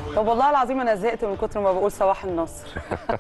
طب والله العظيم انا زهقت من كتر ما بقول صباح النصر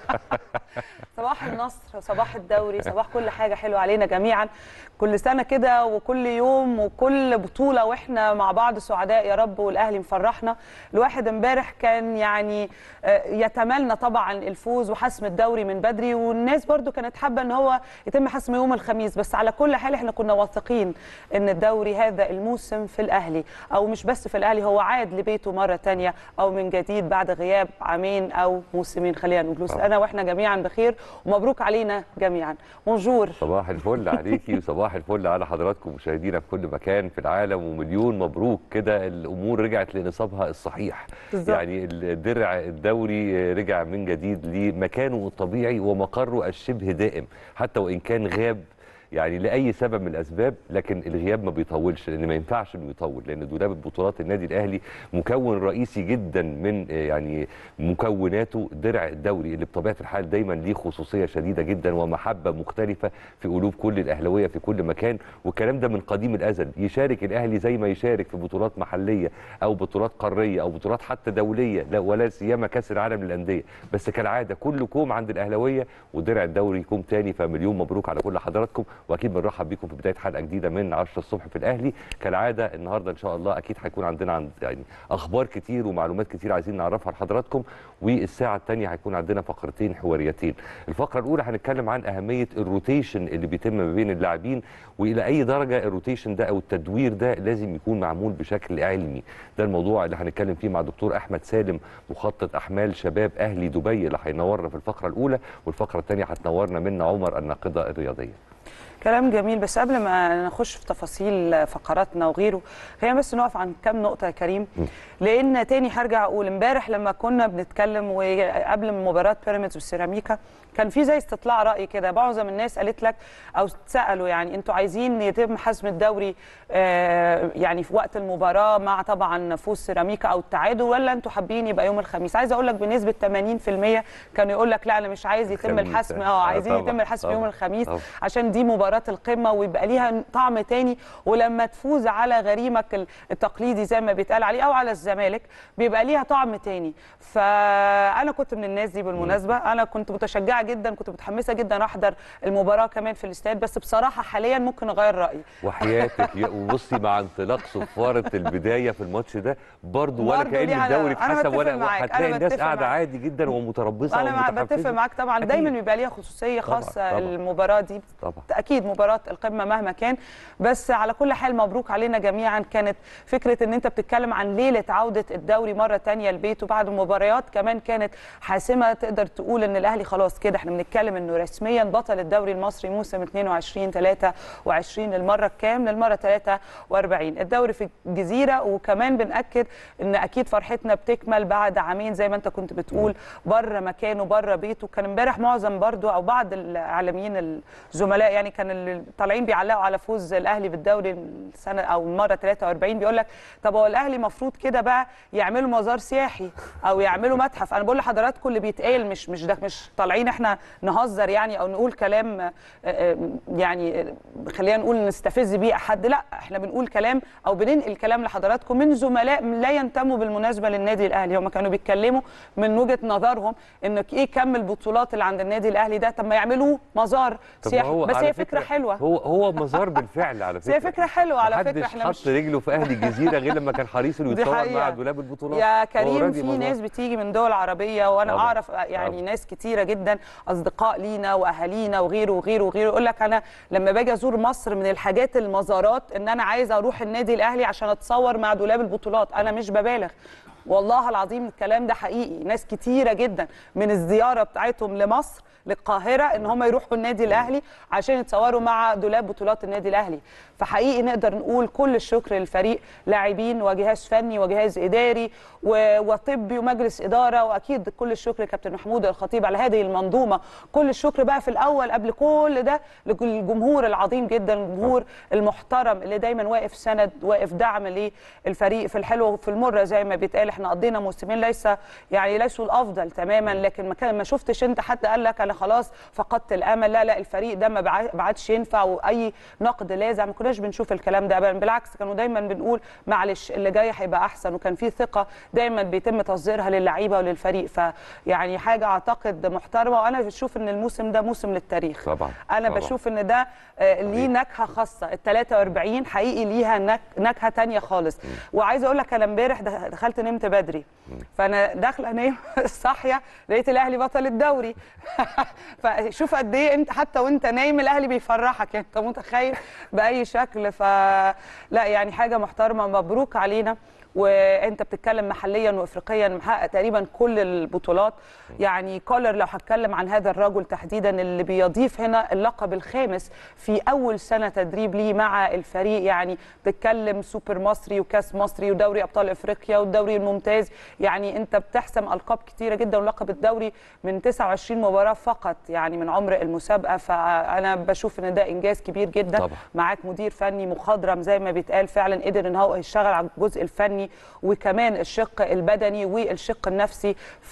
صباح النصر صباح الدوري صباح كل حاجه حلوه علينا جميعا كل سنه كده وكل يوم وكل بطوله واحنا مع بعض سعداء يا رب والاهلي مفرحنا الواحد امبارح كان يعني آه، يتمنى طبعا الفوز وحسم الدوري من بدري والناس برضو كانت حابه ان هو يتم حسم يوم الخميس بس على كل حال احنا كنا واثقين ان الدوري هذا الموسم في الاهلي او مش بس في الاهلي هو عاد لبيته مره تانية او من جديد بعد غياب عامين او موسمين خلينا نقول طبعا. انا واحنا جميعا بخير ومبروك علينا جميعا بونجور صباح الفل عليكي وصباح الفل على حضراتكم مشاهدينا في كل مكان في العالم ومليون مبروك كده الامور رجعت لنصابها الصحيح بالظبط. يعني الدرع الدوري رجع من جديد لمكانه الطبيعي ومقره الشبه دائم حتى وان كان غاب يعني لاي سبب من الاسباب لكن الغياب ما بيطولش لان ما ينفعش انه يطول لان دولاب بطولات النادي الاهلي مكون رئيسي جدا من آه، يعني مكوناته درع الدوري اللي بطبيعه الحال دايما ليه خصوصيه شديده جدا ومحبه مختلفه في قلوب كل الاهلاويه في كل مكان والكلام ده من قديم الازل يشارك الاهلي زي ما يشارك في بطولات محليه او بطولات قاريه او بطولات حتى دوليه لا ولا سيما كاس العالم للانديه بس كالعاده كل كوم عند الاهلاويه ودرع الدوري كوم تاني فمليون مبروك على كل حضراتكم واكيد بنرحب بيكم في بدايه حلقه جديده من 10 الصبح في الاهلي كالعاده النهارده ان شاء الله اكيد هيكون عندنا عند يعني اخبار كتير ومعلومات كتير عايزين نعرفها لحضراتكم والساعه الثانيه هيكون عندنا فقرتين حواريتين الفقره الاولى هنتكلم عن اهميه الروتيشن اللي بيتم ما بين اللاعبين والى اي درجه الروتيشن ده او التدوير ده لازم يكون معمول بشكل علمي ده الموضوع اللي هنتكلم فيه مع دكتور احمد سالم مخطط احمال شباب اهلي دبي اللي هينورنا في الفقره الاولى والفقره الثانيه هتنورنا منا عمر الناقده الرياضيه كلام جميل بس قبل ما نخش في تفاصيل فقراتنا وغيره خلينا بس نقف عن كام نقطة يا كريم لأن تاني هرجع أقول امبارح لما كنا بنتكلم وقبل مباراة بيراميدز والسيراميكا كان في زي استطلاع رأي كده معظم الناس قالت لك أو سألوا يعني أنتوا عايزين يتم حسم الدوري آه، يعني في وقت المباراة مع طبعا فوز سيراميكا أو التعادل ولا أنتوا حابين يبقى يوم الخميس عايزة أقول لك بنسبة 80% كانوا يقول لك لا أنا مش عايز يتم الخميس، الحسم آه، اه عايزين طبعاً، يتم الحسم يوم طبعاً، الخميس طبعاً. عشان دي مباراة القمة ويبقى ليها طعم تاني ولما تفوز على غريمك ال- التقليدي زي ما بيتقال عليه أو على الزمالك بيبقى ليها طعم تاني فأنا كنت من الناس دي بالمناسبة أنا كنت متشجعة جدا كنت متحمسة جدا أحضر المباراة كمان في الاستاد بس بصراحة حاليا ممكن أغير رأيي وحياتك يا- وبصي مع انطلاق صفاره البدايه في الماتش ده برضه ولا برضه كان ليها- الدوري أنا اتحسب بتفق ولا معاك، هتلاقي أنا الناس بتفق قاعده معاك. عادي جدا ومتربصه انا مع- ومتحفزة. بتفق معاك طبعا أكيد. دايما بيبقى ليها خصوصيه طبعاً، خاصه طبعاً. المباراه دي طبعاً. اكيد مباراه القمه مهما كان بس على كل حال مبروك علينا جميعا كانت فكره ان انت بتتكلم عن ليله عوده الدوري مره تانية لبيته بعد مباريات كمان كانت حاسمه تقدر تقول ان الاهلي خلاص كده احنا بنتكلم انه رسميا بطل الدوري المصري موسم 22 23 للمره الكام للمره 43 الدوري في الجزيره وكمان بناكد ان اكيد فرحتنا بتكمل بعد عامين زي ما انت كنت بتقول بره مكانه بره بيته كان امبارح معظم برضو او بعض الاعلاميين الزملاء يعني كان اللي طالعين بيعلقوا على فوز الاهلي بالدوري السنه او المره 43 بيقول لك طب هو الاهلي مفروض كده بقى يعملوا مزار سياحي او يعملوا متحف انا بقول لحضراتكم اللي بيتقال مش مش ده مش طالعين احنا نهزر يعني او نقول كلام آه، آه، يعني آه، خلينا نقول نستفز بيه احد لا احنا بنقول كلام او بننقل كلام لحضراتكم من زملاء لا ينتموا بالمناسبه للنادي الاهلي هم كانوا بيتكلموا من وجهه نظرهم ان ايه كم البطولات اللي عند النادي الاهلي ده طب ما يعملوا مزار طب ما سياحي هو بس على هي فكره حلوه هو هو مزار بالفعل على بس فكره هي فكره حلوه على فكره محدش احنا حط مش رجله في اهل الجزيره غير لما كان حريص انه دي يتصور حقيقة. مع دولاب البطولات يا هو كريم already في مزار. ناس بتيجي من دول عربيه وانا طبعاً. اعرف يعني طبعاً. ناس كتيره جدا اصدقاء لينا واهالينا وغيره وغيره وغيره يقول لك انا لما باجي ازور مصر من الحاجات المزارات ان انا عايزه اروح النادي الاهلي عشان اتصور مع دولاب البطولات انا مش ببالغ والله العظيم الكلام ده حقيقي ناس كتيره جدا من الزياره بتاعتهم لمصر للقاهره ان هم يروحوا النادي الاهلي عشان يتصوروا مع دولاب بطولات النادي الاهلي فحقيقي نقدر نقول كل الشكر للفريق لاعبين وجهاز فني وجهاز اداري و- وطبي ومجلس اداره واكيد كل الشكر لكابتن محمود الخطيب على هذه المنظومه كل الشكر بقى في الاول قبل كل ده للجمهور العظيم جدا الجمهور المحترم اللي دايما واقف سند واقف دعم للفريق في الحلو وفي المره زي ما بيتقال احنا قضينا موسمين ليس يعني ليسوا الافضل تماما لكن ما كان ما شفتش انت حد قال لك انا خلاص فقدت الامل لا لا الفريق ده ما بع- ما عادش ينفع واي نقد لاذع ما كناش بنشوف الكلام ده أبداً. بالعكس كانوا دايما بنقول معلش اللي جاي هيبقى احسن وكان في ثقه دايما بيتم تصديرها للعيبه وللفريق فيعني حاجه اعتقد محترمه وانا بشوف ان الموسم ده موسم للتاريخ طبعا انا طبعاً. بشوف ان ده آه، ليه نكهه خاصه ال 43 حقيقي ليها نك... نكهه تانية خالص وعايزه اقول لك انا امبارح دخ- دخلت نمت بدري فانا داخله نايم صاحيه لقيت الاهلي بطل الدوري فشوف قد ايه انت حتى وانت نايم الاهلي بيفرحك انت متخيل باي شكل فلا يعني حاجه محترمه مبروك علينا وانت بتتكلم محليا وافريقيا محقق تقريبا كل البطولات يعني كولر لو هتكلم عن هذا الرجل تحديدا اللي بيضيف هنا اللقب الخامس في اول سنه تدريب ليه مع الفريق يعني بتتكلم سوبر مصري وكاس مصري ودوري ابطال افريقيا والدوري الممتاز يعني انت بتحسم القاب كتيره جدا ولقب الدوري من 29 مباراه فقط يعني من عمر المسابقه فانا بشوف ان ده انجاز كبير جدا طبعا. معاك مدير فني مخضرم زي ما بيتقال فعلا قدر ان هو يشتغل على الجزء الفني وكمان الشق البدني والشق النفسي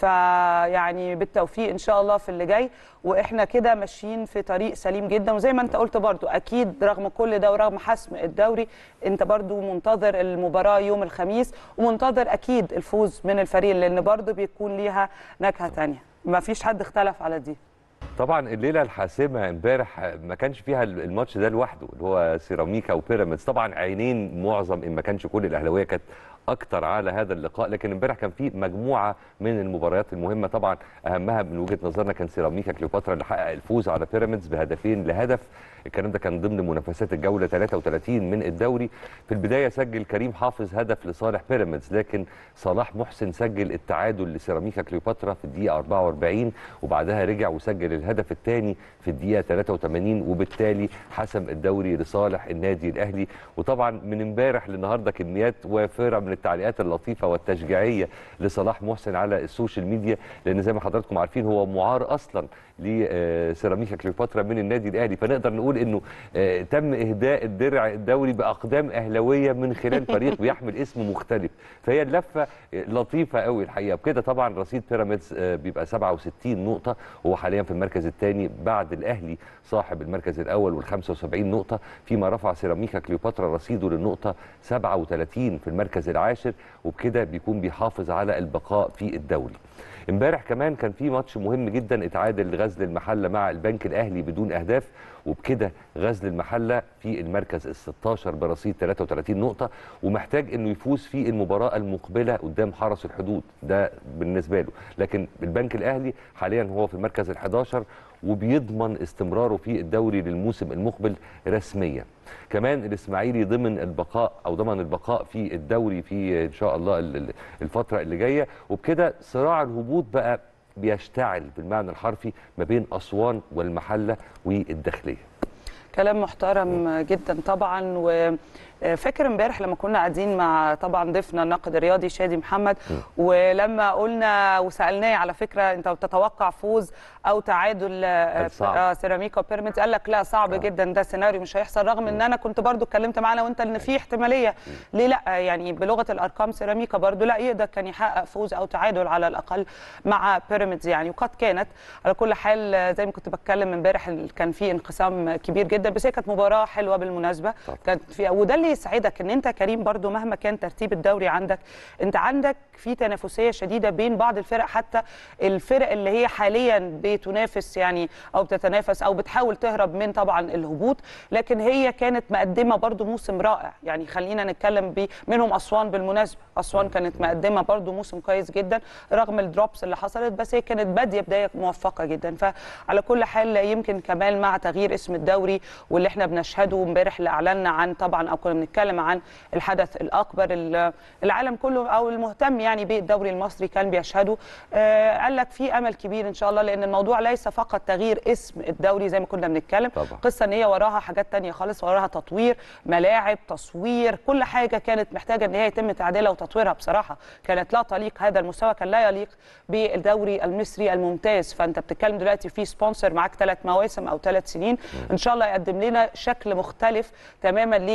فيعني بالتوفيق ان شاء الله في اللي جاي واحنا كده ماشيين في طريق سليم جدا وزي ما انت قلت برضو اكيد رغم كل ده ورغم حسم الدوري انت برضو منتظر المباراه يوم الخميس ومنتظر اكيد الفوز من الفريق لان برضو بيكون ليها نكهه تانية ما فيش حد اختلف على دي طبعا الليله الحاسمه امبارح ما كانش فيها الماتش ده لوحده اللي هو سيراميكا وبيراميدز طبعا عينين معظم ان ما كانش كل الاهلاويه كانت اكتر على هذا اللقاء لكن امبارح كان في مجموعه من المباريات المهمه طبعا اهمها من وجهه نظرنا كان سيراميكا كليوباترا اللي حقق الفوز على بيراميدز بهدفين لهدف الكلام ده كان ضمن منافسات الجوله 33 من الدوري في البدايه سجل كريم حافظ هدف لصالح بيراميدز لكن صلاح محسن سجل التعادل لسيراميكا كليوباترا في الدقيقه 44 وبعدها رجع وسجل الهدف الثاني في الدقيقه 83 وبالتالي حسم الدوري لصالح النادي الاهلي وطبعا من امبارح للنهارده كميات وافره من التعليقات اللطيفه والتشجيعيه لصلاح محسن على السوشيال ميديا لان زي ما حضراتكم عارفين هو معار اصلا لسيراميكا كليوباترا من النادي الاهلي فنقدر نقول انه آه، تم اهداء الدرع الدوري باقدام اهلاويه من خلال فريق بيحمل اسم مختلف فهي اللفه لطيفه قوي الحقيقه بكده طبعا رصيد بيراميدز آه، بيبقى 67 نقطه وهو حاليا في المركز الثاني بعد الاهلي صاحب المركز الاول وال 75 نقطه فيما رفع سيراميكا كليوباترا رصيده للنقطه 37 في المركز العاشر وبكده بيكون بيحافظ على البقاء في الدوري امبارح كمان كان في ماتش مهم جدا اتعادل غزل المحله مع البنك الاهلي بدون اهداف وبكده غزل المحله في المركز ال 16 برصيد 33 نقطه ومحتاج انه يفوز في المباراه المقبله قدام حرس الحدود ده بالنسبه له لكن البنك الاهلي حاليا هو في المركز ال 11 وبيضمن استمراره في الدوري للموسم المقبل رسميا كمان الاسماعيلي ضمن البقاء او ضمن البقاء في الدوري في ان شاء الله ال- ال- الفتره اللي جايه وبكده صراع الهبوط بقى بيشتعل بالمعنى الحرفي ما بين اسوان والمحله والداخليه كلام محترم جدا طبعا وفاكر امبارح لما كنا قاعدين مع طبعا ضيفنا الناقد الرياضي شادي محمد ولما قلنا وسالناه على فكره انت تتوقع فوز او تعادل آه، صعب. آه، سيراميكا وبيراميدز قال لك لا صعب آه. جدا ده سيناريو مش هيحصل رغم ان انا كنت برضو اتكلمت معانا وانت ان في احتماليه ليه لا يعني بلغه الارقام سيراميكا برضو لا يقدر كان يحقق فوز او تعادل على الاقل مع بيراميدز يعني وقد كانت على كل حال آه، زي ما كنت بتكلم امبارح كان في انقسام كبير جدا بس هي كانت مباراه حلوه بالمناسبه طبعا. كانت في وده اللي يسعدك ان انت كريم برضو مهما كان ترتيب الدوري عندك انت عندك في تنافسيه شديده بين بعض الفرق حتى الفرق اللي هي حاليا بتنافس يعني او بتتنافس او بتحاول تهرب من طبعا الهبوط لكن هي كانت مقدمه برضو موسم رائع يعني خلينا نتكلم ب منهم اسوان بالمناسبه اسوان كانت مقدمه برضو موسم كويس جدا رغم الدروبس اللي حصلت بس هي كانت باديه بدايه موفقه جدا فعلى كل حال يمكن كمان مع تغيير اسم الدوري واللي احنا بنشهده امبارح اللي اعلنا عن طبعا او كنا بنتكلم عن الحدث الاكبر ال- العالم كله او المهتم يعني بالدوري المصري كان بيشهده آه قال لك في امل كبير ان شاء الله لان الموضوع ليس فقط تغيير اسم الدوري زي ما كنا بنتكلم طبعا. قصه ان هي وراها حاجات تانية خالص وراها تطوير ملاعب تصوير كل حاجه كانت محتاجه ان هي يتم تعديلها وتطويرها بصراحه كانت لا تليق هذا المستوى كان لا يليق بالدوري المصري الممتاز فانت بتتكلم دلوقتي في سبونسر معاك ثلاث مواسم او ثلاث سنين ان شاء الله يقدم لنا شكل مختلف تماما للدوري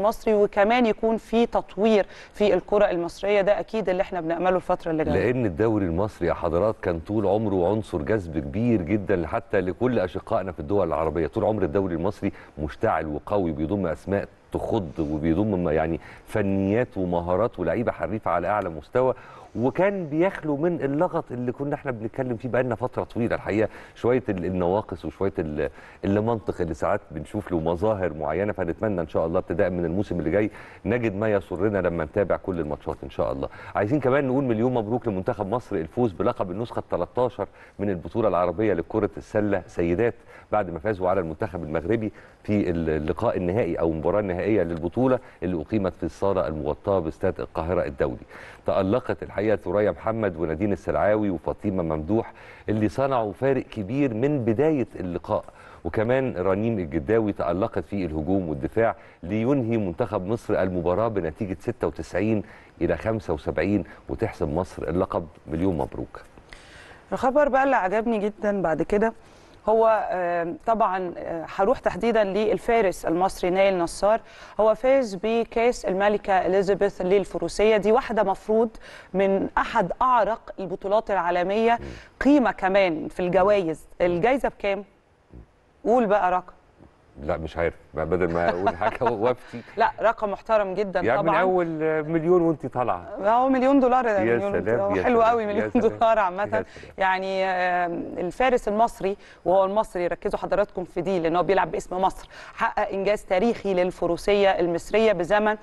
المصري وكمان يكون في تطوير في الكره المصريه ده اكيد اللي احنا بنامله الفتره اللي جايه لان الدوري المصري يا حضرات كان طول عمره عنصر جذب كبير جدا حتى لكل اشقائنا في الدول العربيه طول عمر الدوري المصري مشتعل وقوي بيضم اسماء تخض وبيضم يعني فنيات ومهارات ولاعيبه حريفه على اعلى مستوى وكان بيخلو من اللغط اللي كنا احنا بنتكلم فيه بقالنا فتره طويله الحقيقه شويه ال- النواقص وشويه ال- المنطق اللي ساعات بنشوف له مظاهر معينه فنتمنى ان شاء الله ابتداء من الموسم اللي جاي نجد ما يسرنا لما نتابع كل الماتشات ان شاء الله عايزين كمان نقول مليون مبروك لمنتخب مصر الفوز بلقب النسخه 13 من البطوله العربيه لكره السله سيدات بعد ما فازوا على المنتخب المغربي في اللقاء النهائي او المباراه النهائيه للبطوله اللي اقيمت في الصاله المغطاه باستاد القاهره الدولي. تالقت الحقيقه ثريا محمد ونادين السلعاوي وفاطمه ممدوح اللي صنعوا فارق كبير من بدايه اللقاء. وكمان رنيم الجداوي تألقت في الهجوم والدفاع لينهي منتخب مصر المباراة بنتيجة 96 إلى 75 وتحسم مصر اللقب مليون مبروك الخبر بقى اللي عجبني جدا بعد كده هو آه، طبعا آه، هروح تحديدا للفارس المصري نايل نصار هو فاز بكاس الملكه اليزابيث للفروسيه دي واحده مفروض من احد اعرق البطولات العالميه قيمه كمان في الجوائز الجائزه بكام قول بقى رقم لا مش عارف ما بدل ما اقول حاجه وفتي لا رقم محترم جدا يعني من طبعا اول مليون وانت طالعه هو مليون دولار ده يا مليون سلام، هو يا حلو سلام، قوي يا مليون سلام، دولار يا عامه سلام. يعني آم، الفارس المصري وهو المصري ركزوا حضراتكم في دي لان هو بيلعب باسم مصر حقق انجاز تاريخي للفروسيه المصريه بزمن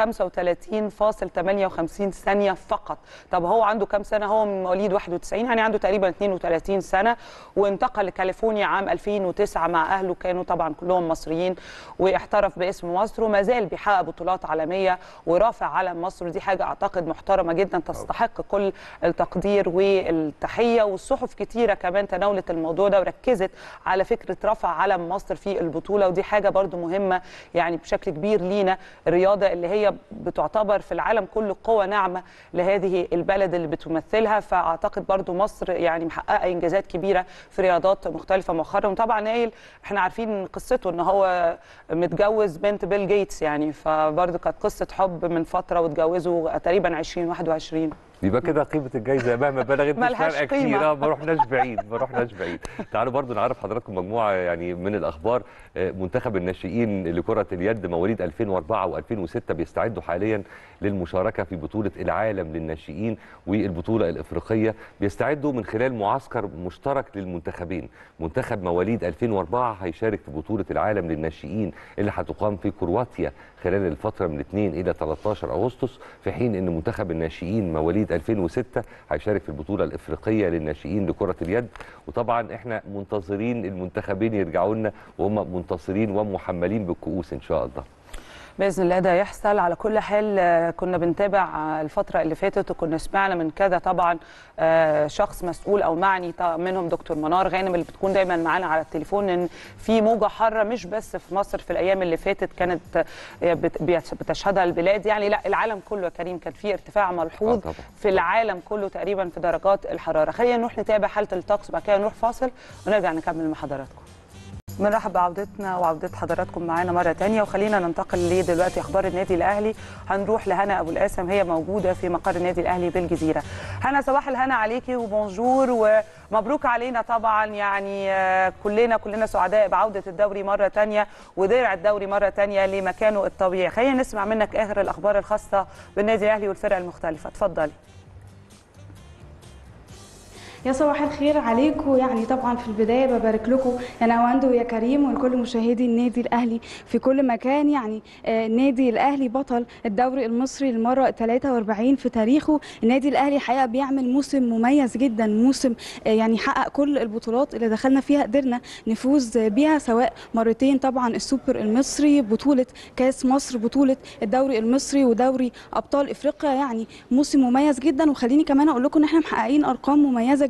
35.58 ثانيه فقط طب هو عنده كام سنه هو من مواليد 91 يعني عنده تقريبا 32 سنه وانتقل لكاليفورنيا عام 2009 مع اهله كانوا طبعا كلهم مصريين واحترف باسم مصر وما زال بيحقق بطولات عالميه ورافع علم مصر ودي حاجه اعتقد محترمه جدا تستحق كل التقدير والتحيه والصحف كتيره كمان تناولت الموضوع ده وركزت على فكره رفع علم مصر في البطوله ودي حاجه برضو مهمه يعني بشكل كبير لينا الرياضه اللي هي بتعتبر في العالم كله قوه ناعمه لهذه البلد اللي بتمثلها فاعتقد برضو مصر يعني محققه انجازات كبيره في رياضات مختلفه مؤخرا وطبعا نايل احنا عارفين قصته ان هو متجوز بنت بيل جيتس يعني فبرضو كانت قصه حب من فتره واتجوزوا تقريبا 2021 يبقى كده قيمه الجائزه مهما بلغت مش ملهاش فارقه قيمة. كتير آه، ما رحناش بعيد ما رحناش بعيد تعالوا برضو نعرف حضراتكم مجموعه يعني من الاخبار آه، منتخب الناشئين لكره اليد مواليد 2004 و2006 بيستعدوا حاليا للمشاركه في بطوله العالم للناشئين والبطوله الافريقيه بيستعدوا من خلال معسكر مشترك للمنتخبين منتخب مواليد 2004 هيشارك في بطوله العالم للناشئين اللي هتقام في كرواتيا خلال الفتره من 2 الى 13 اغسطس في حين ان منتخب الناشئين مواليد 2006 هيشارك في البطوله الافريقيه للناشئين لكره اليد وطبعا احنا منتظرين المنتخبين يرجعوا لنا وهم منتصرين ومحملين بالكؤوس ان شاء الله باذن الله ده يحصل على كل حال آه، كنا بنتابع آه، الفتره اللي فاتت وكنا سمعنا من كذا طبعا آه، شخص مسؤول او معني طبعاً منهم دكتور منار غانم اللي بتكون دايما معانا على التليفون ان في موجه حاره مش بس في مصر في الايام اللي فاتت كانت آه، بت- بيت- بتشهدها البلاد يعني لا العالم كله يا كريم كان في ارتفاع ملحوظ آه طبعاً. في العالم كله تقريبا في درجات الحراره خلينا نروح نتابع حاله الطقس بعد كده نروح فاصل ونرجع نكمل مع حضراتكم بنرحب بعودتنا وعودة حضراتكم معانا مرة تانية وخلينا ننتقل لدلوقتي أخبار النادي الأهلي هنروح لهنا أبو القاسم هي موجودة في مقر النادي الأهلي بالجزيرة هنا صباح الهنا عليكي وبونجور ومبروك علينا طبعا يعني آه، كلنا كلنا سعداء بعودة الدوري مرة تانية ودرع الدوري مرة تانية لمكانه الطبيعي خلينا نسمع منك آخر الأخبار الخاصة بالنادي الأهلي والفرق المختلفة اتفضلي يا صباح الخير عليكم يعني طبعا في البدايه ببارك لكم يا نواندو ويا كريم ولكل مشاهدي النادي الاهلي في كل مكان يعني آه، النادي الاهلي بطل الدوري المصري للمره 43 في تاريخه النادي الاهلي الحقيقه بيعمل موسم مميز جدا موسم آه، يعني حقق كل البطولات اللي دخلنا فيها قدرنا نفوز بيها سواء مرتين طبعا السوبر المصري بطوله كاس مصر بطوله الدوري المصري ودوري ابطال افريقيا يعني موسم مميز جدا وخليني كمان اقول لكم ان احنا محققين ارقام مميزه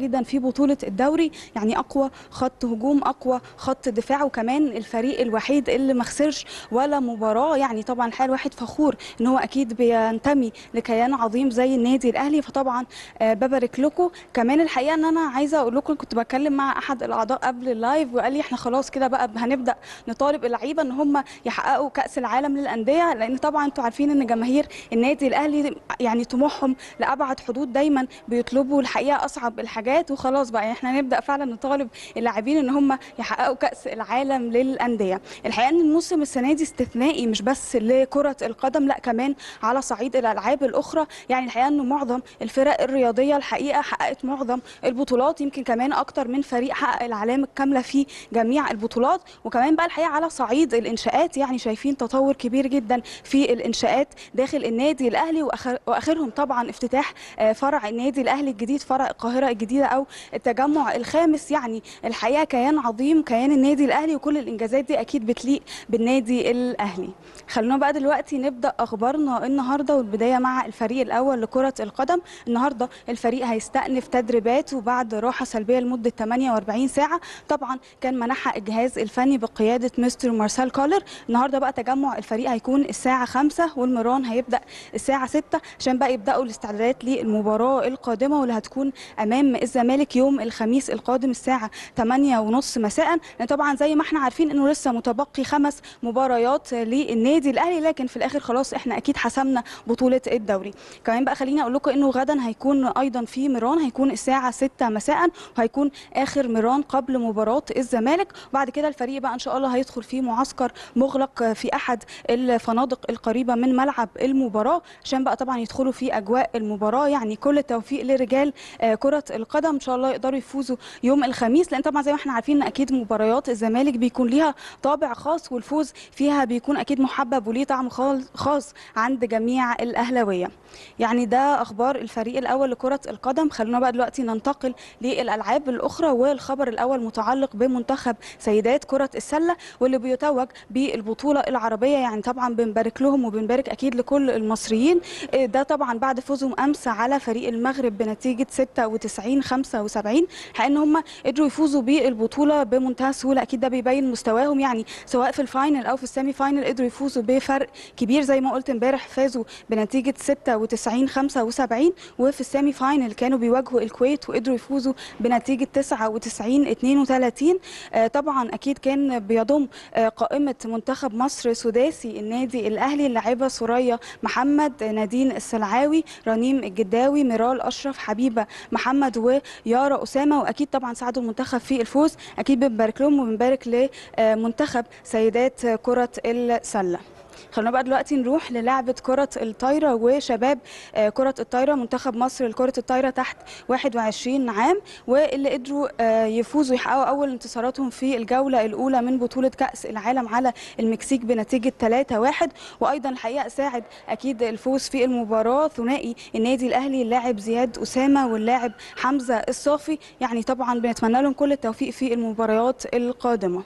جدا في بطوله الدوري يعني اقوى خط هجوم اقوى خط دفاع وكمان الفريق الوحيد اللي ما خسرش ولا مباراه يعني طبعا الحقيقه الواحد فخور ان هو اكيد بينتمي لكيان عظيم زي النادي الاهلي فطبعا آه، ببارك لكم كمان الحقيقه ان انا عايزه اقول لكم كنت بتكلم مع احد الاعضاء قبل اللايف وقال لي احنا خلاص كده بقى هنبدا نطالب اللعيبه ان هم يحققوا كاس العالم للانديه لان طبعا انتوا عارفين ان جماهير النادي الاهلي يعني طموحهم لابعد حدود دايما بيطلبوا الحقيقه اصعب الحاجات وخلاص بقى يعني احنا نبدا فعلا نطالب اللاعبين ان هم يحققوا كاس العالم للانديه الحقيقه ان الموسم السنه دي استثنائي مش بس لكره القدم لا كمان على صعيد الالعاب الاخرى يعني الحقيقه انه معظم الفرق الرياضيه الحقيقه حققت معظم البطولات يمكن كمان اكتر من فريق حقق العلامه الكامله في جميع البطولات وكمان بقى الحقيقه على صعيد الانشاءات يعني شايفين تطور كبير جدا في الانشاءات داخل النادي الاهلي وآخر واخرهم طبعا افتتاح آه، فرع النادي الاهلي الجديد فرع القاهره الجديده او التجمع الخامس يعني الحقيقه كيان عظيم كيان النادي الاهلي وكل الانجازات دي اكيد بتليق بالنادي الاهلي خلونا بقى دلوقتي نبدا اخبارنا النهارده والبدايه مع الفريق الاول لكره القدم النهارده الفريق هيستأنف تدريباته بعد راحه سلبيه لمده 48 ساعه طبعا كان منحها الجهاز الفني بقياده مستر مارسيل كولر النهارده بقى تجمع الفريق هيكون الساعه 5 والمران هيبدا الساعه 6 عشان بقى يبداوا الاستعدادات للمباراه القادمه واللي هتكون امام الزمالك يوم الخميس القادم الساعه 8 ونص مساء لان طبعا زي ما احنا عارفين انه لسه متبقي خمس مباريات للنادي الاهلي لكن في الاخر خلاص احنا اكيد حسمنا بطوله الدوري كمان بقى خليني اقول لكم انه غدا هيكون ايضا في ميران هيكون الساعه 6 مساء وهيكون اخر ميران قبل مباراه الزمالك وبعد كده الفريق بقى ان شاء الله هيدخل في معسكر مغلق في احد الفنادق القريبه من ملعب المباراه عشان بقى طبعا يدخلوا في اجواء المباراه يعني كل التوفيق لرجال آه، كره القدم ان شاء الله يقدروا يفوزوا يوم الخميس لان طبعا زي ما احنا عارفين ان اكيد مباريات الزمالك بيكون ليها طابع خاص والفوز فيها بيكون اكيد محبب وليه طعم خال- خاص عند جميع الاهلاويه يعني ده اخبار الفريق الاول لكره القدم خلونا بقى دلوقتي ننتقل للالعاب الاخرى والخبر الاول متعلق بمنتخب سيدات كره السله واللي بيتوج بالبطوله العربيه يعني طبعا بنبارك لهم وبنبارك اكيد لكل المصريين إيه ده طبعا بعد فوزهم امس على فريق المغرب بنتيجه 96 75 حق ان هم قدروا يفوزوا بالبطوله بمنتهى السهوله اكيد ده بيبين مستواهم يعني سواء في الفاينل او في السيمي فاينل قدروا يفوزوا بفرق كبير زي ما قلت امبارح فازوا بنتيجه 96 75 وفي السيمي فاينل كانوا بيواجهوا الكويت وقدروا يفوزوا بنتيجه 99 32 آه، طبعا اكيد كان بيضم آه، قائمه منتخب مصر سداسي النادي الاهلي اللاعبه سوريا محمد نادين السلعاوي رنيم الجداوي ميرال اشرف حبيبه محمد ويارا اسامه واكيد طبعا ساعدوا المنتخب في الفوز اكيد بنبارك لهم وبنبارك لمنتخب سيدات كره السله خلونا بقى دلوقتي نروح للعبة كرة الطايرة وشباب آه، كرة الطايرة منتخب مصر لكرة الطايرة تحت 21 عام واللي قدروا آه، يفوزوا يحققوا أول انتصاراتهم في الجولة الأولى من بطولة كأس العالم على المكسيك بنتيجة 3-1 وأيضا الحقيقة ساعد أكيد الفوز في المباراة ثنائي النادي الأهلي اللاعب زياد أسامة واللاعب حمزة الصافي يعني طبعا بنتمنى لهم كل التوفيق في المباريات القادمة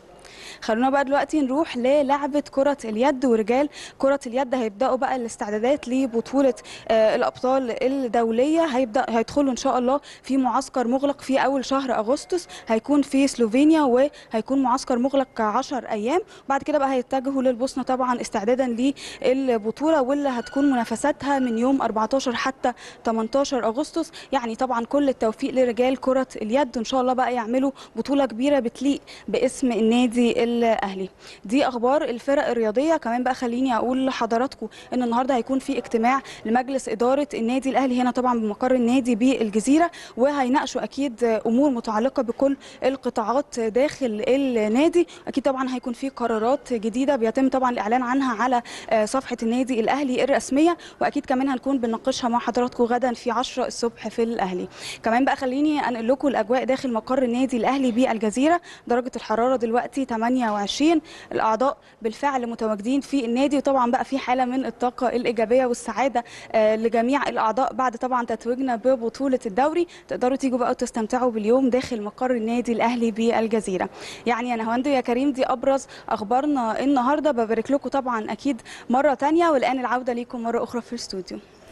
خلونا بقى دلوقتي نروح للعبة كرة اليد ورجال كرة اليد هيبدأوا بقى الاستعدادات لبطولة آه، الأبطال الدولية هيبدأ هيدخلوا إن شاء الله في معسكر مغلق في أول شهر أغسطس هيكون في سلوفينيا وهيكون معسكر مغلق 10 أيام بعد كده بقى هيتجهوا للبوسنة طبعا استعدادا للبطولة واللي هتكون منافساتها من يوم 14 حتى 18 أغسطس يعني طبعا كل التوفيق لرجال كرة اليد إن شاء الله بقى يعملوا بطولة كبيرة بتليق باسم النادي الاهلي دي اخبار الفرق الرياضيه كمان بقى خليني اقول لحضراتكم ان النهارده هيكون في اجتماع لمجلس اداره النادي الاهلي هنا طبعا بمقر النادي بالجزيره وهيناقشوا اكيد امور متعلقه بكل القطاعات داخل النادي اكيد طبعا هيكون في قرارات جديده بيتم طبعا الاعلان عنها على آه، صفحه النادي الاهلي الرسميه واكيد كمان هنكون بنناقشها مع حضراتكم غدا في 10 الصبح في الاهلي كمان بقى خليني انقل لكم الاجواء داخل مقر النادي الاهلي بالجزيره درجه الحراره دلوقتي 28 الاعضاء بالفعل متواجدين في النادي وطبعا بقى في حاله من الطاقه الايجابيه والسعاده آه، لجميع الاعضاء بعد طبعا تتويجنا ببطوله الدوري تقدروا تيجوا بقى وتستمتعوا باليوم داخل مقر النادي الاهلي بالجزيره يعني انا هوندو يا كريم دي ابرز اخبارنا النهارده ببارك لكم طبعا اكيد مره تانية والان العوده ليكم مره اخرى في الاستوديو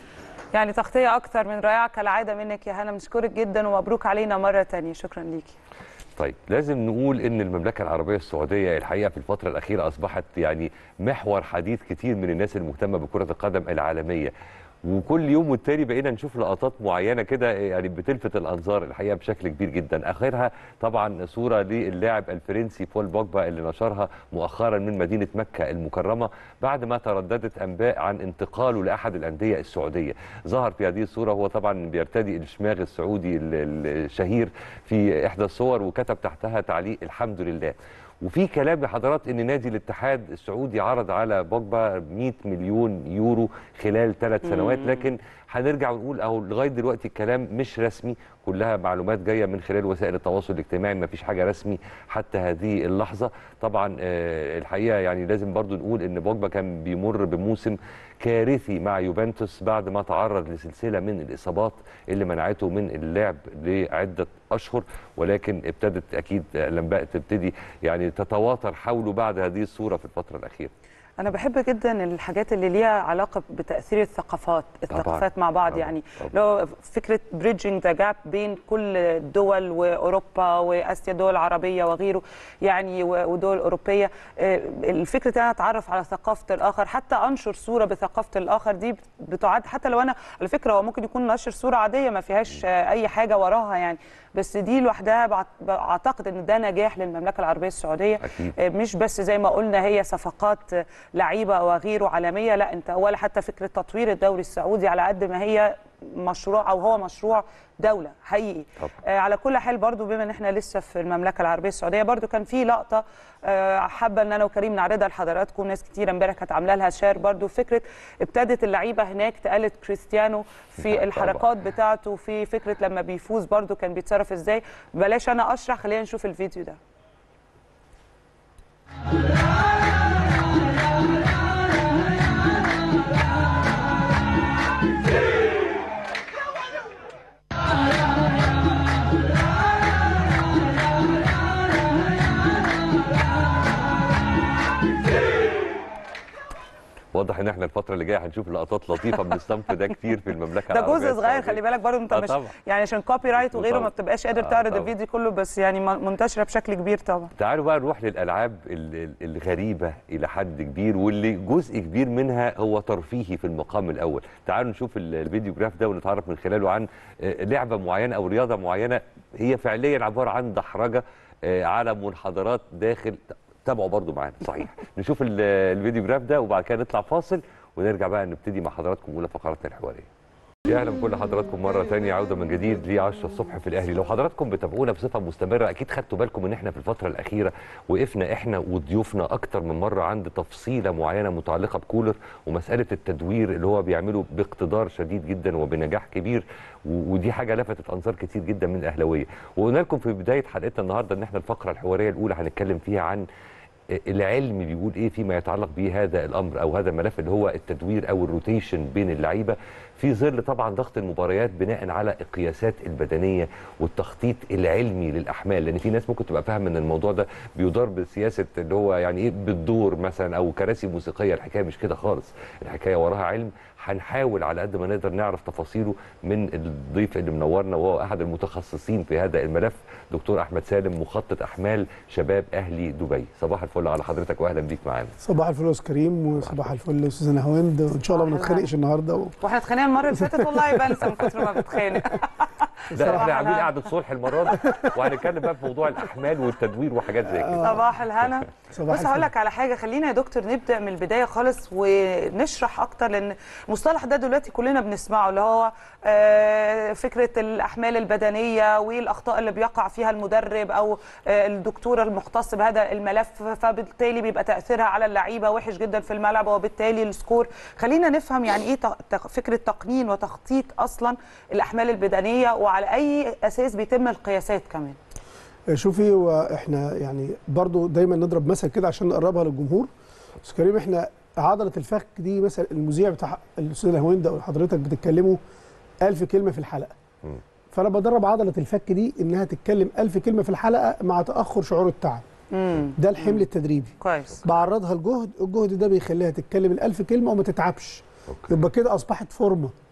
يعني تغطيه اكتر من رائعه كالعاده منك يا هنا بنشكرك جدا ومبروك علينا مره تانية شكرا ليكي طيب لازم نقول ان المملكه العربيه السعوديه الحقيقه في الفتره الاخيره اصبحت يعني محور حديث كتير من الناس المهتمه بكره القدم العالميه وكل يوم والتاني بقينا نشوف لقطات معينه كده يعني بتلفت الانظار الحقيقه بشكل كبير جدا اخرها طبعا صوره للاعب الفرنسي بول بوجبا اللي نشرها مؤخرا من مدينه مكه المكرمه بعد ما ترددت انباء عن انتقاله لاحد الانديه السعوديه ظهر في هذه الصوره هو طبعا بيرتدي الشماغ السعودي الشهير في احدى الصور وكتب تحتها تعليق الحمد لله وفي كلام لحضرات ان نادي الاتحاد السعودي عرض على بوجبا 100 مليون يورو خلال ثلاث سنوات لكن هنرجع ونقول اهو لغايه دلوقتي الكلام مش رسمي كلها معلومات جايه من خلال وسائل التواصل الاجتماعي ما فيش حاجه رسمي حتى هذه اللحظه طبعا آه الحقيقه يعني لازم برضو نقول ان بوجبا كان بيمر بموسم كارثي مع يوفنتوس بعد ما تعرض لسلسله من الاصابات اللي منعته من اللعب لعده اشهر ولكن ابتدت اكيد الانباء تبتدي يعني تتواتر حوله بعد هذه الصوره في الفتره الاخيره انا بحب جدا الحاجات اللي ليها علاقه بتاثير الثقافات الثقافات مع بعض طبعاً. يعني طبعاً. لو فكره بريدجينج ذا جاب بين كل الدول واوروبا واسيا دول عربيه وغيره يعني و- ودول اوروبيه آه، الفكره ان انا اتعرف على ثقافه الاخر حتى انشر صوره بثقافه الاخر دي بتعد حتى لو انا على فكره هو ممكن يكون نشر صوره عاديه ما فيهاش آه، اي حاجه وراها يعني بس دي لوحدها بعت- بعتقد ان ده نجاح للمملكه العربيه السعوديه أكيد. آه، مش بس زي ما قلنا هي صفقات آه، لعيبه وغيره عالميه لا انت ولا حتى فكره تطوير الدوري السعودي على قد ما هي مشروع او هو مشروع دوله حقيقي طبعا. آه على كل حال برضو بما ان احنا لسه في المملكه العربيه السعوديه برضو كان في لقطه آه حابه ان انا وكريم نعرضها لحضراتكم ناس كتير امبارح كانت عامله لها شير برضو فكره ابتدت اللعيبه هناك تقلد كريستيانو في طبعا. الحركات بتاعته في فكره لما بيفوز برضو كان بيتصرف ازاي بلاش انا اشرح خلينا نشوف الفيديو ده واضح ان احنا الفتره اللي جايه هنشوف لقطات لطيفه من الصنف ده كتير في المملكه ده العربيه جزء صغير السعودية. خلي بالك برضو انت آه مش طبعا. يعني عشان كوبي رايت وغيره طبعا. ما بتبقاش قادر آه تعرض طبعا. الفيديو كله بس يعني م- منتشره بشكل كبير طبعا تعالوا بقى نروح للالعاب ال- ال- الغريبه الى حد كبير واللي جزء كبير منها هو ترفيهي في المقام الاول تعالوا نشوف ال- الفيديو جراف ده ونتعرف من خلاله عن آه، لعبه معينه او رياضه معينه هي فعليا عباره عن دحرجه آه، على منحدرات داخل تابعوا برضو معانا صحيح نشوف ال- الفيديو جراف ده وبعد كده نطلع فاصل ونرجع بقى نبتدي مع حضراتكم اولى فقراتنا الحواريه يا اهلا بكل حضراتكم مره ثانيه عوده من جديد ل 10 الصبح في الاهلي لو حضراتكم بتابعونا بصفه مستمره اكيد خدتوا بالكم ان احنا في الفتره الاخيره وقفنا احنا وضيوفنا اكتر من مره عند تفصيله معينه متعلقه بكولر ومساله التدوير اللي هو بيعمله باقتدار شديد جدا وبنجاح كبير و- ودي حاجه لفتت انظار كتير جدا من الاهلاويه وقلنا لكم في بدايه حلقتنا النهارده ان احنا الفقره الحواريه الاولى هنتكلم فيها عن العلم بيقول ايه فيما يتعلق به هذا الامر او هذا الملف اللي هو التدوير او الروتيشن بين اللعيبه في ظل طبعا ضغط المباريات بناء على القياسات البدنيه والتخطيط العلمي للاحمال لان في ناس ممكن تبقى فاهم ان الموضوع ده بيدار بسياسه اللي هو يعني ايه بالدور مثلا او كراسي موسيقيه الحكايه مش كده خالص الحكايه وراها علم هنحاول على قد ما نقدر نعرف تفاصيله من الضيف اللي منورنا وهو احد المتخصصين في هذا الملف دكتور احمد سالم مخطط احمال شباب اهلي دبي صباح الفل على حضرتك واهلا بيك معانا صباح الفل يا استاذ كريم وصباح الفل يا استاذ نهاوند وان شاء الله ما صباح نتخانقش النهارده و... واحنا اتخانقنا المره اللي فاتت والله بنسى من كتر ما بتخانق لا احنا عاملين الهنا. قعده صلح المره دي وهنتكلم بقى في موضوع الاحمال والتدوير وحاجات زي كده صباح الهنا صباح بص هقول الفل. لك على حاجه خلينا يا دكتور نبدا من البدايه خالص ونشرح اكتر لان المصطلح ده دلوقتي كلنا بنسمعه اللي هو آه، فكره الاحمال البدنيه والاخطاء اللي بيقع فيها المدرب او آه، الدكتور المختص بهذا الملف فبالتالي بيبقى تاثيرها على اللعيبه وحش جدا في الملعب وبالتالي السكور خلينا نفهم يعني ايه تق- تق- فكره تقنين وتخطيط اصلا الاحمال البدنيه وعلى اي اساس بيتم القياسات كمان شوفي واحنا يعني برضو دايما نضرب مثل كده عشان نقربها للجمهور استاذ كريم احنا عضله الفخ دي مثلا المذيع بتاع الاستاذ نهاوند او حضرتك بتتكلموا ألف كلمه في الحلقه مم. فانا بدرب عضله الفك دي انها تتكلم ألف كلمه في الحلقه مع تاخر شعور التعب امم ده الحمل التدريبي كويس بعرضها الجهد الجهد ده بيخليها تتكلم الألف كلمه وما تتعبش أوكي. يبقى كده اصبحت فورمه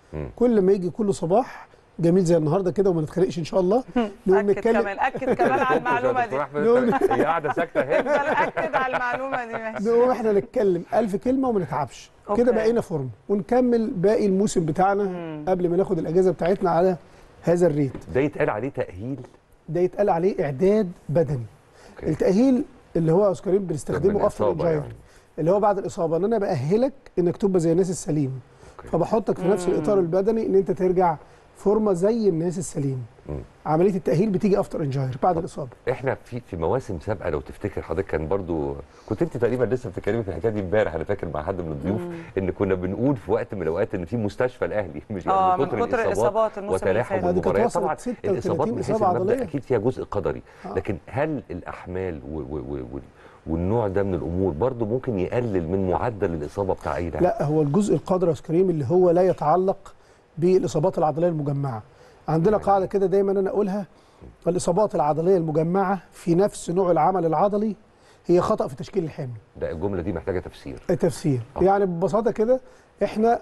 مم. كل ما يجي كل صباح جميل زي النهارده كده وما نتخانقش ان شاء الله نقوم اكد نتكلم كمان اكد كمان على المعلومه دي دكتور احمد أنت- هي قاعده ساكته اهي افضل اكد على المعلومه دي ماشي نقوم احنا نتكلم ألف كلمه وما نتعبش أوكي. كده بقينا فورم ونكمل باقي الموسم بتاعنا قبل ما ناخد الاجازه بتاعتنا على هذا الريت ده يتقال عليه تاهيل ده يتقال عليه اعداد بدني أوكي. التاهيل اللي هو يا أستاذ كريم بنستخدمه من افتر إصابة انجايري يعني. اللي هو بعد الاصابه ان انا باهلك انك تبقى زي الناس السليم أوكي. فبحطك في نفس الاطار البدني ان انت ترجع فورمه زي الناس السليم مم. عمليه التاهيل بتيجي افتر انجاير بعد الاصابه احنا في في مواسم سابقه لو تفتكر حضرتك كان برضو كنت انت تقريبا لسه بتتكلمي في الحكايه دي امبارح انا فاكر مع حد من الضيوف ان كنا بنقول في وقت من الاوقات ان في مستشفى الاهلي مش اه من كتر الاصابات الموسم اللي وتلاحم فات دي كانت المباريات وصلت طبعا 36 الاصابات من حيث إصابة المبدا عضلية. اكيد فيها جزء قدري لكن هل الاحمال و و و و والنوع ده من الامور برضو ممكن يقلل من معدل الاصابه بتاع اي لاعب لا هو الجزء القدر يا أستاذ كريم اللي هو لا يتعلق بالاصابات العضليه المجمعه عندنا قاعده كده دايما انا اقولها الاصابات العضليه المجمعه في نفس نوع العمل العضلي هي خطا في تشكيل الحمل ده الجمله دي محتاجه تفسير التفسير آه. يعني ببساطه كده احنا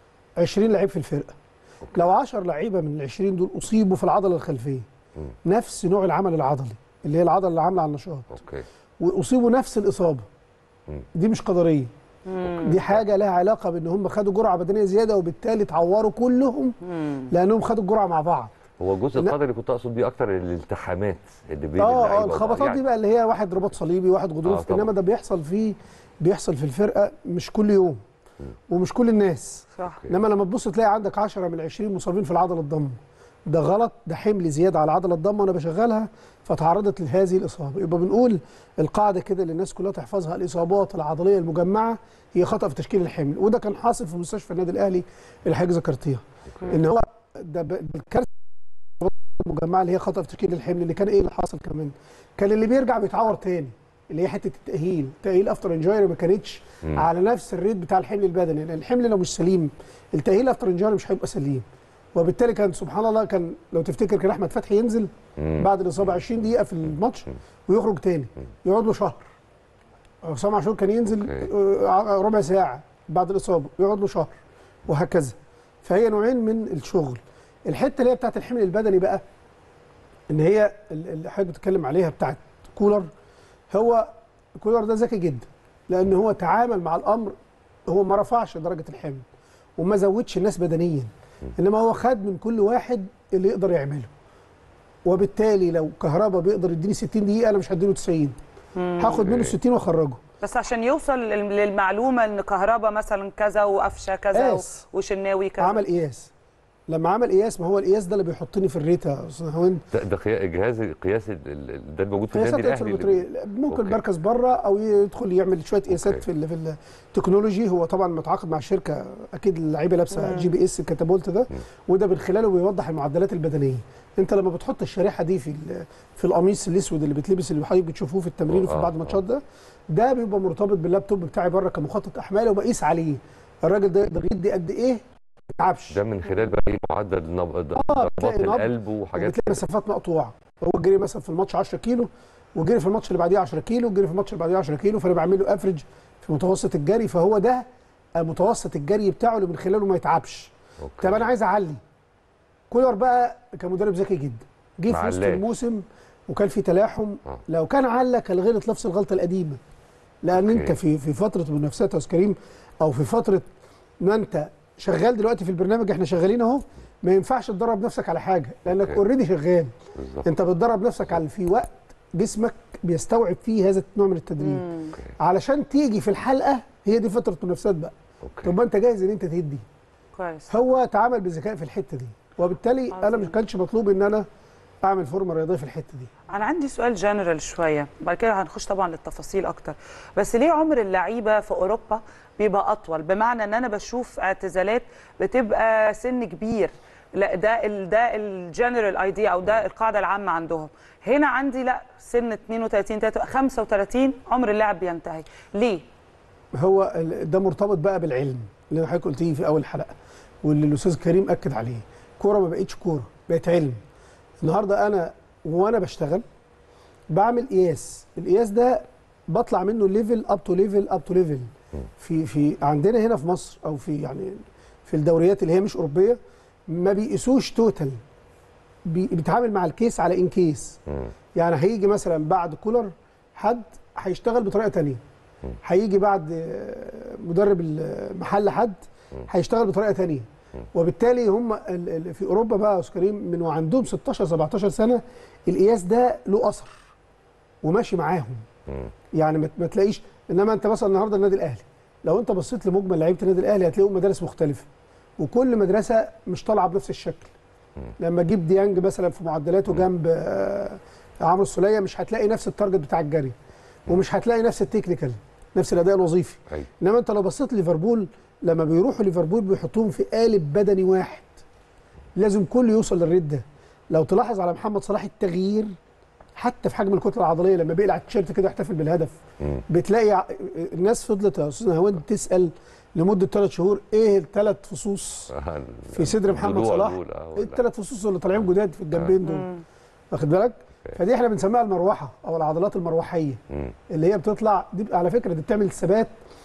20 لعيب في الفرقه لو 10 لعيبه من ال 20 دول اصيبوا في العضله الخلفيه مم. نفس نوع العمل العضلي اللي هي العضله اللي عامله على النشاط اوكي واصيبوا نفس الاصابه مم. دي مش قدريه دي حاجه لها علاقه بان هم خدوا جرعه بدنيه زياده وبالتالي اتعوروا كلهم لانهم خدوا الجرعه مع بعض هو الجزء لا. القدري اللي كنت اقصد بيه اكتر الالتحامات اللي بين اه اه اللعيبة الخبطات يعني دي بقى اللي هي واحد رباط صليبي واحد آه، غضروف طبعا. انما ده بيحصل فيه بيحصل في الفرقه مش كل يوم ومش كل الناس صح أوكي. انما لما تبص تلاقي عندك 10 من 20 مصابين في العضله الضم ده غلط ده حمل زياده على العضله الضم وانا بشغلها فتعرضت لهذه الاصابه يبقى بنقول القاعده كده اللي الناس كلها تحفظها الاصابات العضليه المجمعه هي خطا في تشكيل الحمل وده كان حاصل في مستشفى النادي الاهلي اللي حضرتك ذكرتيها ان هو ده ب- الكارثه المجمعه اللي هي خطا في تشكيل الحمل اللي كان ايه اللي حاصل كمان كان اللي بيرجع بيتعور تاني اللي هي حته التاهيل تاهيل افتر انجايري ما كانتش مم. على نفس الريت بتاع الحمل البدني لان الحمل لو مش سليم التاهيل افتر انجايري مش هيبقى سليم وبالتالي كان سبحان الله كان لو تفتكر كان احمد فتحي ينزل مم. بعد الاصابه 20 دقيقه في الماتش ويخرج تاني يقعد له شهر حسام عاشور كان ينزل أوكي. آه، ربع ساعه بعد الاصابه يقعد له شهر وهكذا فهي نوعين من الشغل الحته اللي هي بتاعت الحمل البدني بقى ان هي ال- اللي حضرتك بتتكلم عليها بتاعت كولر هو كولر ده ذكي جدا لان هو تعامل مع الامر هو ما رفعش درجه الحمل وما زودش الناس بدنيا انما هو خد من كل واحد اللي يقدر يعمله وبالتالي لو كهربا بيقدر يديني 60 دقيقه انا مش هديله 90 هاخد منه 60 واخرجه بس عشان يوصل لل- للمعلومه ان كهربا مثلا كذا وقفشه كذا و- قاس. وشناوي كذا عمل قياس لما عمل قياس ما هو القياس ده اللي بيحطني في الريت يا استاذ هوند ده, ده قيا- جهاز قياس ال- ال- ده الموجود في قياسات النادي قياس الاهلي اللي البطاريه ممكن أوكي. مركز بره او يدخل يعمل شويه قياسات أوكي. في ال- في التكنولوجي هو طبعا متعاقد مع شركه اكيد اللعيبه لابسه جي بي اس الكتابولت ده وده من خلاله بيوضح المعدلات البدنيه انت لما بتحط الشريحه دي في ال- في القميص الاسود اللي بيتلبس اللي حضرتك بتشوفوه في التمرين وفي آه، بعض آه. الماتشات ده ده بيبقى مرتبط باللابتوب بتاعي بره كمخطط احمال وبقيس عليه الراجل ده يقدر يدي قد ايه ما يتعبش ده من خلال بقى ايه معدل نبض ضربات بتلاقي نبض القلب وحاجات وبتلاقي مسافات مقطوعه هو جري مثلا في الماتش 10 كيلو وجري في الماتش اللي بعديه 10 كيلو وجري في الماتش اللي بعديه 10 كيلو فانا بعمل له افريج في متوسط الجري فهو ده متوسط الجري بتاعه اللي من خلاله ما يتعبش أوكي. طب انا عايز اعلي كولر بقى كمدرب ذكي جدا جه ما في وسط علاش. الموسم وكان في تلاحم آه. لو كان علق كان غلط نفس الغلطه القديمه لان أوكي. انت في في فتره منافسات يا أستاذ كريم او في فتره ما انت شغال دلوقتي في البرنامج احنا شغالين اهو ما ينفعش تدرب نفسك على حاجه لانك أوكي. اوريدي شغال بالظبط انت بتدرب نفسك على في وقت جسمك بيستوعب فيه هذا النوع من التدريب أوكي. علشان تيجي في الحلقه هي دي فتره منافسات بقى اوكي طب ما انت جاهز ان انت تدي كويس هو تعامل بذكاء في الحته دي وبالتالي انا عظيم. مش كانش مطلوب ان انا اعمل فورمه رياضيه في الحته دي انا عندي سؤال جنرال شويه بعد كده هنخش طبعا للتفاصيل اكتر بس ليه عمر اللعيبه في اوروبا بيبقى اطول بمعنى ان انا بشوف اعتزالات بتبقى سن كبير لا ده ال ده الجنرال ايديا او ده القاعده العامه عندهم هنا عندي لا سن 32 3 35 عمر اللاعب بينتهي ليه هو ال- ده مرتبط بقى بالعلم اللي حضرتك قلتيه في اول حلقه واللي الاستاذ كريم اكد عليه كوره ما بقتش كوره بقت علم النهارده انا وانا بشتغل بعمل قياس القياس ده بطلع منه ليفل اب تو ليفل اب تو ليفل في في عندنا هنا في مصر او في يعني في الدوريات اللي هي مش اوروبيه ما بيقيسوش توتال بي- بيتعامل مع الكيس على ان كيس مم. يعني هيجي مثلا بعد كولر حد هيشتغل بطريقه تانية هيجي بعد آه، مدرب المحل حد هيشتغل بطريقه تانية وبالتالي هم ال- ال- في اوروبا بقى يا أستاذ كريم من وعندهم 16 17 سنه القياس ده له اثر وماشي معاهم مم. يعني ما- ما تلاقيش انما انت مثلا النهارده النادي الاهلي لو انت بصيت لمجمل لعيبه النادي الاهلي هتلاقيهم مدارس مختلفه وكل مدرسه مش طالعه بنفس الشكل لما تجيب ديانج مثلا في معدلاته جنب آه، عمرو السوليه مش هتلاقي نفس التارجت بتاع الجري ومش هتلاقي نفس التكنيكال نفس الاداء الوظيفي أيوة. انما انت لو بصيت ليفربول لما بيروحوا ليفربول بيحطوهم في قالب بدني واحد لازم كل يوصل للريت ده لو تلاحظ على محمد صلاح التغيير حتى في حجم الكتله العضليه لما بيقلع التيشيرت كده يحتفل بالهدف مم. بتلاقي ع- الناس فضلت يا استاذ هوان تسال لمده ثلاث شهور ايه الثلاث فصوص آه، في صدر محمد الضلوع صلاح دول، آه، ايه ولا- الثلاث فصوص اللي طالعين جداد في الجنبين دول واخد بالك فدي احنا بنسميها المروحه او العضلات المروحيه مم. اللي هي بتطلع دي على فكره دي بتعمل ثبات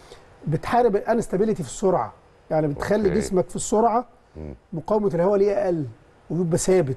بتحارب الانستابيليتي في السرعه يعني بتخلي أوكي. جسمك في السرعه مم. مقاومه الهواء ليه اقل وبيبقى ثابت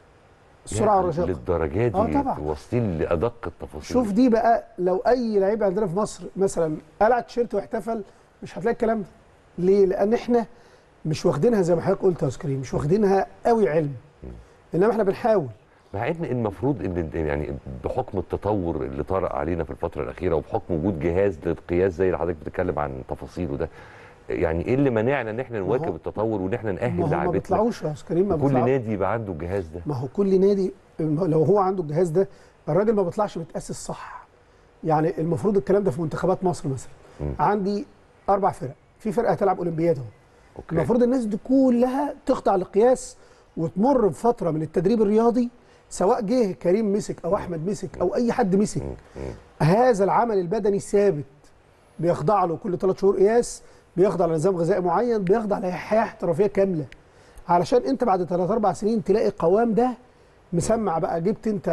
السرعه يعني والرشاقه للدرجه دي آه، طبعا. واصلين لادق التفاصيل شوف دي بقى لو اي لعيب عندنا في مصر مثلا قلع التيشيرت واحتفل مش هتلاقي الكلام ده ليه لان احنا مش واخدينها زي ما حضرتك قلت يا أستاذ كريم مش واخدينها قوي علم انما احنا بنحاول مع ان المفروض ان يعني بحكم التطور اللي طرأ علينا في الفتره الاخيره وبحكم وجود جهاز للقياس زي اللي حضرتك بتتكلم عن تفاصيله ده يعني ايه اللي منعنا ان احنا ما هو- نواكب التطور وان احنا ما نأهل هو ما لعيبتنا بيطلعوش يا أستاذ كريم ما كل بيطلعوش نادي يبقى عنده الجهاز ده ما هو كل نادي لو هو عنده الجهاز ده الراجل ما بيطلعش متأسس صح يعني المفروض الكلام ده في منتخبات مصر مثلا مم. عندي اربع فرق في فرقه هتلعب اولمبياد اهو اوكي المفروض الناس دي كلها تخضع للقياس وتمر بفتره من التدريب الرياضي سواء جه كريم مسك او احمد مسك او اي حد مسك هذا العمل البدني ثابت بيخضع له كل ثلاث شهور قياس بيخضع لنظام غذائي معين بيخضع لحياه احترافيه كامله علشان انت بعد ثلاث اربع سنين تلاقي القوام ده مسمع بقى جبت انت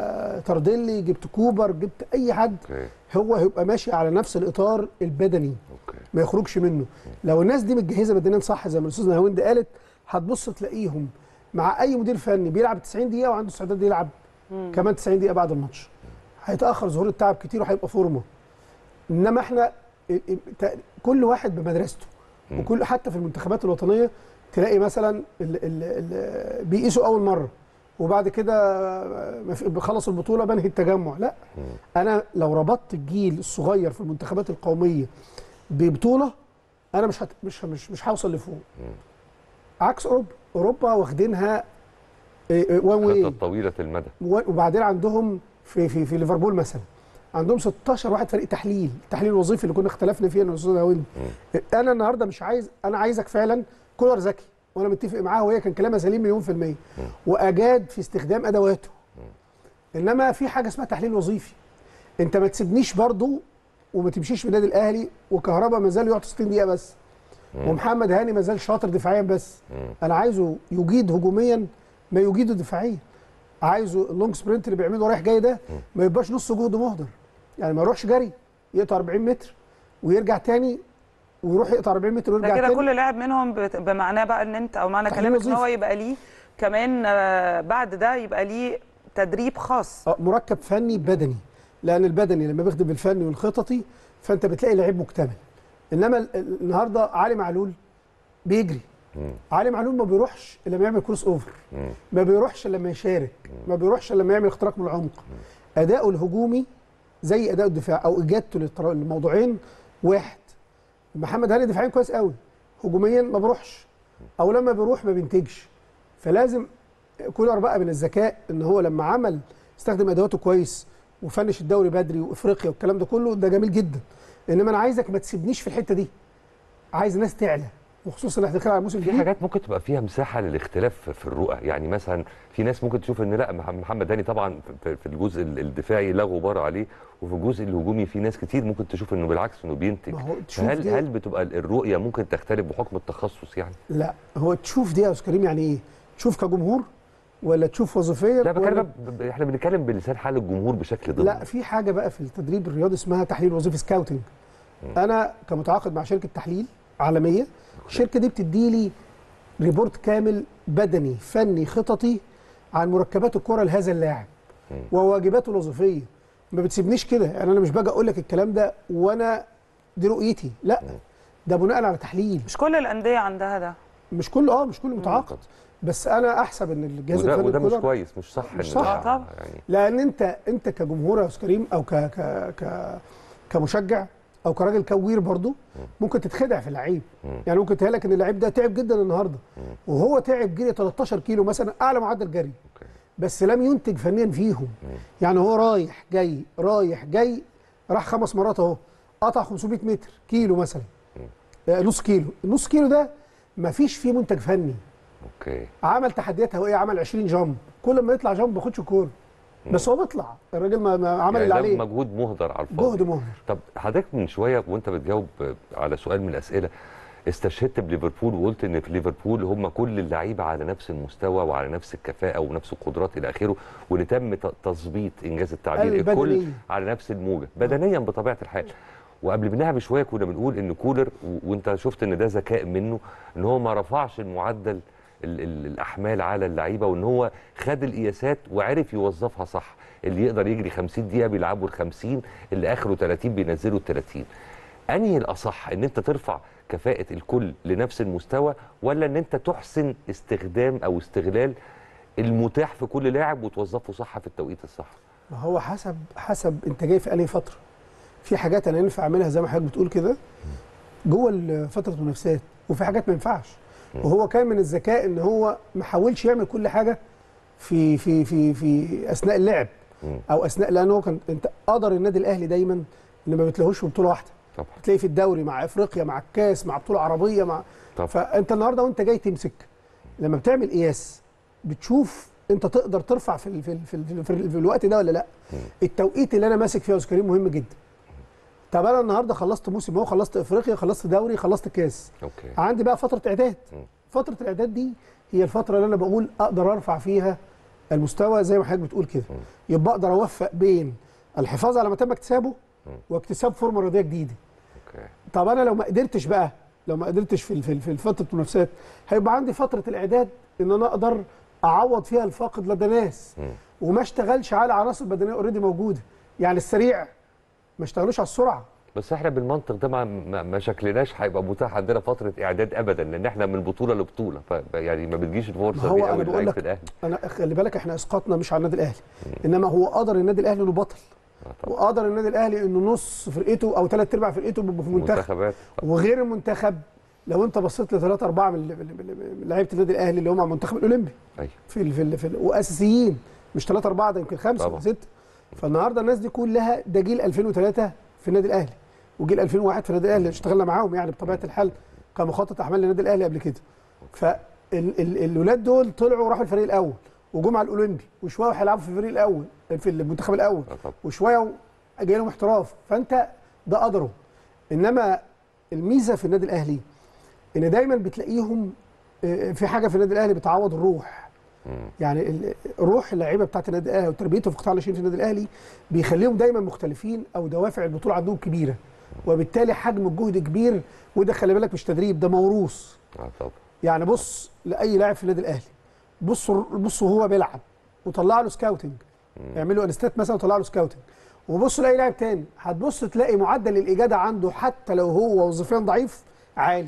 تردلي جبت كوبر جبت اي حد اوكي هو هيبقى ماشي على نفس الاطار البدني اوكي ما يخرجش منه لو الناس دي متجهزه بدنيا صح زي ما الاستاذ نهاوند قالت هتبص تلاقيهم مع اي مدير فني بيلعب 90 دقيقه وعنده استعداد يلعب كمان 90 دقيقه بعد الماتش هيتاخر ظهور التعب كتير وهيبقى فورمه انما احنا ال- ال- تا- كل واحد بمدرسته وكل حتى في المنتخبات الوطنيه تلاقي مثلا ال ال ال بيقيسوا اول مره وبعد كده ما في- بخلص البطوله بنهي التجمع لا انا لو ربطت الجيل الصغير في المنتخبات القوميه ببطوله انا مش هت... مش مش مش هوصل لفوق عكس اوروبا اوروبا واخدينها وان واي خطه طويله المدى وبعدين عندهم في في في ليفربول مثلا عندهم 16 واحد فريق تحليل التحليل الوظيفي اللي كنا اختلفنا فيه انا والاستاذ هاوند انا النهارده مش عايز انا عايزك فعلا كولر ذكي وانا متفق معاه وهي كان كلامها سليم مليون في الميه واجاد في استخدام ادواته انما في حاجه اسمها تحليل وظيفي انت ما تسيبنيش برضو وما تمشيش في النادي الاهلي وكهربا ما زال يقعد 60 دقيقه بس ومحمد هاني ما زال شاطر دفاعيا بس انا عايزه يجيد هجوميا ما يجيده دفاعيا عايزه اللونج سبرنت اللي بيعمله رايح جاي ده ما يبقاش نص جهد مهدر يعني ما يروحش جري يقطع 40 متر ويرجع تاني ويروح يقطع 40 متر ده ويرجع كده تاني كل لاعب منهم بت- بمعناه بقى ان انت او معنى تحليل كلامك ان هو وظيفي. يبقى ليه كمان آه، بعد ده يبقى ليه تدريب خاص آه، مركب فني بدني لان البدني لما بيخدم بالفني والخططي فانت بتلاقي لعيب مكتمل انما ال- ال- النهارده علي معلول بيجري علي معلول ما بيروحش الا لما يعمل كروس اوفر ما بيروحش الا لما يشارك ما بيروحش الا لما يعمل اختراق من العمق اداؤه الهجومي زي اداء الدفاع او اجابته للطر- للموضوعين واحد محمد هاني دفاعيا كويس قوي هجوميا ما بيروحش او لما بيروح ما بينتجش فلازم كولر بقى من الذكاء ان هو لما عمل استخدم ادواته كويس وفنش الدوري بدري وافريقيا والكلام ده كله ده جميل جدا انما انا عايزك ما تسيبنيش في الحته دي عايز الناس تعلى وخصوصا ان احنا داخلين على الموسم في الجديد حاجات ممكن تبقى فيها مساحه للاختلاف في الرؤى يعني مثلا في ناس ممكن تشوف ان لا مح- محمد هاني طبعا في- في الجزء ال- الدفاعي لا غبار عليه وفي الجزء الهجومي في ناس كتير ممكن تشوف انه بالعكس انه بينتج ما هو تشوف هل دي- هل بتبقى الرؤيه ممكن تختلف بحكم التخصص يعني لا هو تشوف دي يا استاذ كريم يعني ايه تشوف كجمهور ولا تشوف وظيفيا لا ولا- بكلم ب- احنا بنتكلم بلسان حال الجمهور بشكل ضمني لا في حاجه بقى في التدريب الرياضي اسمها تحليل وظيفي سكاوتنج انا كمتعاقد مع شركه تحليل عالميه الشركه دي بتدي لي ريبورت كامل بدني فني خططي عن مركبات الكره لهذا اللاعب وواجباته الوظيفيه ما بتسيبنيش كده يعني انا مش باجي اقول لك الكلام ده وانا دي رؤيتي لا ده بناء على تحليل مش كل الانديه عندها ده مش كل اه مش كل متعاقد بس انا احسب ان الجهاز وده, الفني وده مش كولر- كويس مش صح مش إن صح. ده آه طبعا. يعني لان انت انت كجمهور يا استاذ كريم او ك ك ك كمشجع او كراجل كوير برضو ممكن تتخدع في اللعيب يعني ممكن تهلك ان اللعيب ده تعب جدا النهارده وهو تعب جري 13 كيلو مثلا اعلى معدل جري أوكي. بس لم ينتج فنيا فيهم يعني هو رايح جاي رايح جاي راح خمس مرات اهو قطع 500 متر كيلو مثلا آه، نص كيلو النص كيلو ده ما فيش فيه منتج فني اوكي عمل تحديات هوائيه عمل 20 جامب كل ما يطلع جامب ما بياخدش كوره بس هو بيطلع الراجل ما, ما عمل يعني اللي ده عليه مجهود مهدر على الفاضي جهد مهدر طب حضرتك من شويه وانت بتجاوب على سؤال من الاسئله استشهدت بليفربول وقلت ان في ليفربول هم كل اللعيبه على نفس المستوى وعلى نفس الكفاءه ونفس القدرات الى اخره وان تم ت- تظبيط انجاز التعبير الكل البدنية. على نفس الموجه بدنيا بطبيعه الحال وقبل منها بشويه كنا بنقول ان كولر و- وانت شفت ان ده ذكاء منه ان هو ما رفعش المعدل ال ال الاحمال على اللعيبه وان هو خد القياسات وعرف يوظفها صح اللي يقدر يجري 50 دقيقه بيلعبوا ال 50 اللي اخره 30 بينزلوا ال 30 انهي الاصح ان انت ترفع كفاءه الكل لنفس المستوى ولا ان انت تحسن استخدام او استغلال المتاح في كل لاعب وتوظفه صح في التوقيت الصح ما هو حسب حسب انت جاي في انهي فتره في حاجات انا ينفع اعملها زي ما حضرتك بتقول كده جوه ال- فتره المنافسات وفي حاجات ما ينفعش وهو كان من الذكاء ان هو ما حاولش يعمل كل حاجه في في في في اثناء اللعب مم. او اثناء لان هو كان انت قدر النادي الاهلي دايما ان ما بتلاقوش في بطوله واحده طبعا تلاقي في الدوري مع افريقيا مع الكاس مع بطوله عربيه مع طبعا. فانت النهارده وانت جاي تمسك لما بتعمل قياس بتشوف انت تقدر ترفع في ال- في ال- في, ال- في, ال- في الوقت ده ولا لا التوقيت اللي انا ماسك فيه يا استاذ كريم مهم جدا طب انا النهارده خلصت موسم اهو خلصت افريقيا خلصت دوري خلصت كاس اوكي عندي بقى فتره اعداد مم. فتره الاعداد دي هي الفتره اللي انا بقول اقدر ارفع فيها المستوى زي ما حضرتك بتقول كده يبقى اقدر اوفق بين الحفاظ على ما تم اكتسابه واكتساب فورمه رياضيه جديده اوكي طب انا لو ما قدرتش بقى لو ما قدرتش في في في فتره المنافسات هيبقى عندي فتره الاعداد ان انا اقدر اعوض فيها الفاقد لدى ناس مم. وما اشتغلش على عناصر بدنيه اوريدي موجوده يعني السريع ما اشتغلوش على السرعه بس احنا بالمنطق ده ما, ما, ما شكلناش هيبقى متاح عندنا فتره اعداد ابدا لان احنا من بطوله لبطوله ف يعني ما بتجيش ما الفرصه هو دي انا قوي بقول لعيبه لك الاهلي انا خلي بالك احنا اسقاطنا مش على النادي الاهلي انما هو قدر النادي الاهلي انه بطل آه طبعا. وقدر النادي الاهلي انه نص فرقته او ثلاث ارباع فرقته بيبقوا في منتخب منتخبات وغير المنتخب لو انت بصيت لثلاثه اربعه من من- من لعيبه النادي الاهلي اللي هم على المنتخب الاولمبي ايوه في ال في, ال في ال واساسيين مش ثلاثه اربعه ده يمكن خمسه طبعا. ولا سته فالنهارده الناس دي كلها ده جيل 2003 في النادي الاهلي وجيل 2001 في النادي الاهلي اشتغلنا معاهم يعني بطبيعه الحال كمخطط احمال للنادي الاهلي قبل كده فالولاد دول طلعوا راحوا الفريق الاول وجم على الاولمبي وشويه هيلعبوا في الفريق الاول في المنتخب الاول آه طبعا. وشويه جاي لهم احتراف فانت ده قدره انما الميزه في النادي الاهلي ان دايما بتلاقيهم آه، في حاجه في النادي الاهلي بتعوض الروح يعني ال- روح اللعيبه بتاعت النادي الاهلي وتربيتهم في قطاع الناشئين في النادي الاهلي بيخليهم دايما مختلفين او دوافع البطوله عندهم كبيره وبالتالي حجم الجهد كبير وده خلي بالك مش تدريب ده موروث اه طبعا يعني بص لاي لاعب في النادي الاهلي بص بص وهو بيلعب وطلع له سكاوتنج يعملوا انستات مثلا وطلع له سكاوتنج وبص لاي لاعب تاني هتبص تلاقي معدل الاجاده عنده حتى لو هو وظيفيا ضعيف عالي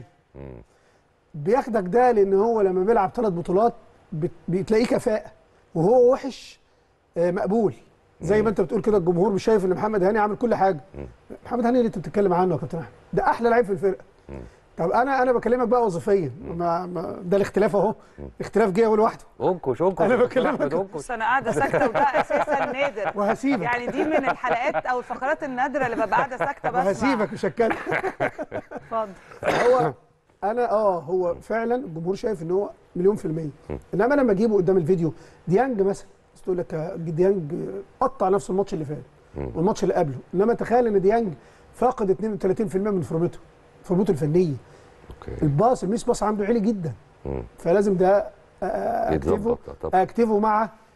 بياخدك ده لان هو لما بيلعب ثلاث بطولات بت- بتلاقيه كفاءه وهو وحش آه، مقبول زي ما انت بتقول كده الجمهور مش شايف ان محمد هاني عامل كل حاجه محمد هاني اللي انت بتتكلم عنه يا كابتن احمد ده احلى لعيب في الفرقه طب انا انا بكلمك بقى وظيفيا ما ما ده الاختلاف اهو اختلاف جه هو لوحده انكش انكش أنا يا أستاذ بكلمك. أحمد، انكش بس انا قاعده ساكته وده اساسا نادر وهسيبك يعني دي من الحلقات او الفقرات النادره اللي ببقى قاعده ساكته بسمع وهسيبك مش هتكلم اتفضل هو انا اه هو فعلا الجمهور شايف ان هو مليون في الميه انما لما اجيبه قدام الفيديو ديانج مثلا بس تقول لك آه، ديانج قطع نفس الماتش اللي فات والماتش اللي قبله انما تخيل ان ديانج فاقد 32% من فورمته فورمته الفنيه اوكي الباص الميس باص عنده عالي جدا مم. فلازم ده آه، اكتفه يتظبط آه طبعا اكتفه مع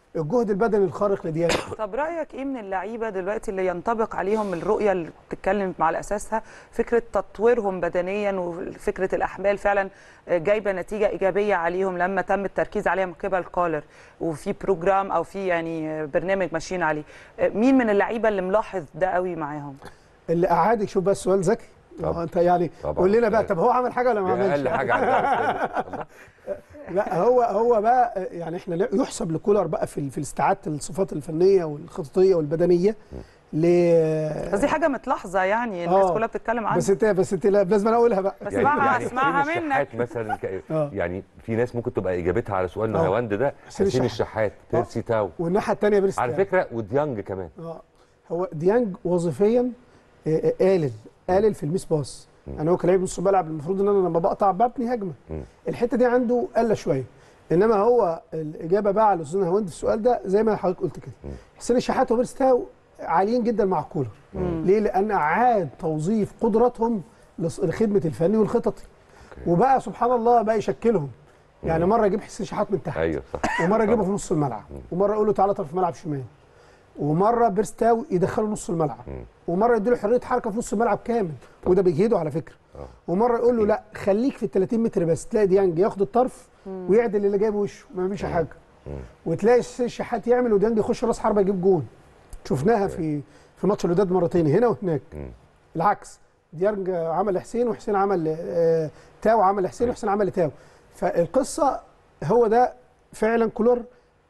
الجهد البدني الخارق لديانج طب رايك ايه من اللعيبه دلوقتي اللي ينطبق عليهم الرؤيه اللي بتتكلم على اساسها فكره تطويرهم بدنيا وفكره الاحمال فعلا جايبه نتيجه ايجابيه عليهم لما تم التركيز عليها من قبل كولر وفي بروجرام او في يعني برنامج ماشيين عليه مين من اللعيبه اللي ملاحظ ده قوي معاهم اللي اعاد يشوف بقى السؤال ذكي طبعا. آه، انت يعني طبعا. قول لنا بقى طب هو عمل حاجه ولا ما دي عملش اقل حاجه عندها الله. لا هو هو بقى يعني احنا لا- يحسب لكولر بقى في في استعاده الصفات الفنيه والخططيه والبدنيه ل بس دي حاجه متلاحظه يعني الناس آه. كلها بتتكلم عنها بس انت بس انت لا- لازم انا اقولها بقى بس يعني اسمعها يعني اسمعها حسين منك الشحات مثلا ك- آه. يعني في ناس ممكن تبقى اجابتها على سؤال آه. نهاوند ده حسين حسين الشحات. الشحات بيرسي تاو والناحيه الثانيه بيرست على فكره وديانج كمان اه هو ديانج وظيفيا آه، آه، قالل قالل في الميس باص يعني هو كلاعب نص ملعب المفروض ان انا لما بقطع ببني هجمه مم. الحته دي عنده قله شويه انما هو الاجابه بقى على استاذ هوند في السؤال ده زي ما حضرتك قلت كده حسين الشحات وبيرستاو عاليين جدا مع كولر ليه لان اعاد توظيف قدراتهم لص- لخدمه الفني والخططي وبقى سبحان الله بقى يشكلهم يعني مره يجيب حسين شحات من تحت ايوه صح ومره يجيبه في نص الملعب ومره يقول له تعالى طرف ملعب شمال ومره بيرستاو يدخله نص الملعب ومره يديله حريه حركه في نص الملعب كامل وده بيجهده على فكره آه. ومره يقول له لا خليك في ال 30 متر بس تلاقي ديانج ياخد الطرف ويعدل اللي جايبه وشه ما فيش حاجه وتلاقي الشحات يعمل وديانج يخش راس حربه يجيب جون شفناها في في ماتش الوداد مرتين هنا وهناك العكس ديانج عمل لحسين وحسين عمل آه، تاو عمل لحسين وحسين عمل لتاو فالقصه هو ده فعلا كولر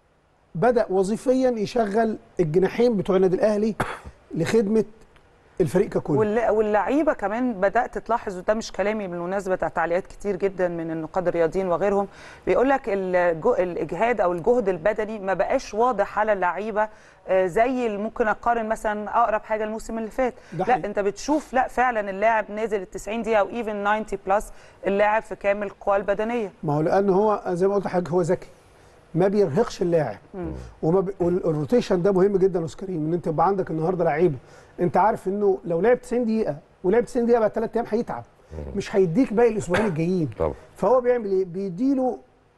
بدا وظيفيا يشغل الجناحين بتوع النادي الاهلي لخدمه الفريق ككل والل- واللعيبه كمان بدات تلاحظ وده مش كلامي بالمناسبه بتاع تعليقات كتير جدا من النقاد الرياضيين وغيرهم بيقول لك الجو- الاجهاد او الجهد البدني ما بقاش واضح على اللعيبه آه، زي اللي ممكن اقارن مثلا اقرب حاجه الموسم اللي فات ده لا حقيقي. انت بتشوف لا فعلا اللاعب نازل ال 90 دقيقه او ايفن 90 بلس اللاعب في كامل القوى البدنيه ما هو لان هو زي ما قلت لحضرتك هو ذكي ما بيرهقش اللاعب وما ب... والروتيشن ده مهم جدا يا استاذ كريم ان انت يبقى عندك النهارده لعيبه انت عارف انه لو لعب 90 دقيقه ولعب 90 دقيقه بعد ثلاث ايام هيتعب مش هيديك باقي الاسبوعين الجايين طبعا فهو بيعمل ايه؟ بيديله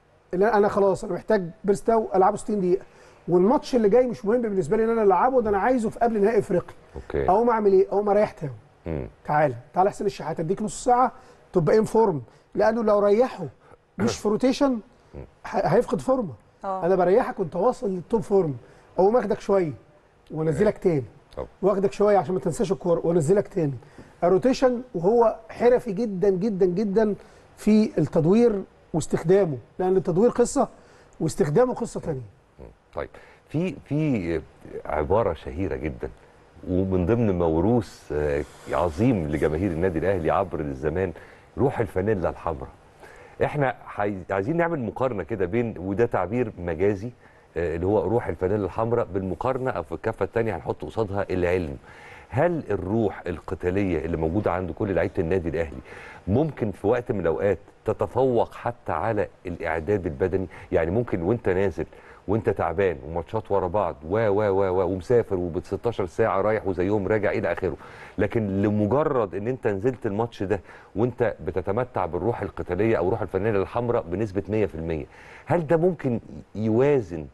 لا انا خلاص انا محتاج بيرستاو العبه 60 دقيقه والماتش اللي جاي مش مهم بالنسبه لي ان انا العبه ده انا عايزه في قبل نهائي افريقيا اوكي اقوم اعمل ايه؟ اقوم اريح تاو مم. تعالى تعالى حسين الشحات اديك نص ساعه تبقى ان فورم لانه لو ريحه مش في روتيشن ه- هيفقد فورمه اه انا بريحك وانت واصل للتوب فورم اقوم اخدك شويه وانزلك تاني طبعا. واخدك شويه عشان ما تنساش الكوره وانزلك تاني الروتيشن وهو حرفي جدا جدا جدا في التدوير واستخدامه لان التدوير قصه واستخدامه قصه تانية طيب في في عباره شهيره جدا ومن ضمن موروث آه، عظيم لجماهير النادي الاهلي عبر الزمان روح الفانيلا الحمراء احنا حي- عايزين نعمل مقارنه كده بين وده تعبير مجازي آه، اللي هو روح الفانيلا الحمراء بالمقارنه او في الكفه الثانيه هنحط قصادها العلم هل الروح القتاليه اللي موجوده عند كل لعيبه النادي الاهلي ممكن في وقت من الاوقات تتفوق حتى على الاعداد البدني يعني ممكن وانت نازل وانت تعبان وماتشات ورا بعض و و و و ومسافر وب 16 ساعه رايح وزيهم راجع الى اخره لكن لمجرد ان انت نزلت الماتش ده وانت بتتمتع بالروح القتاليه او روح الفانيلا الحمراء بنسبه 100% هل ده ممكن يوازن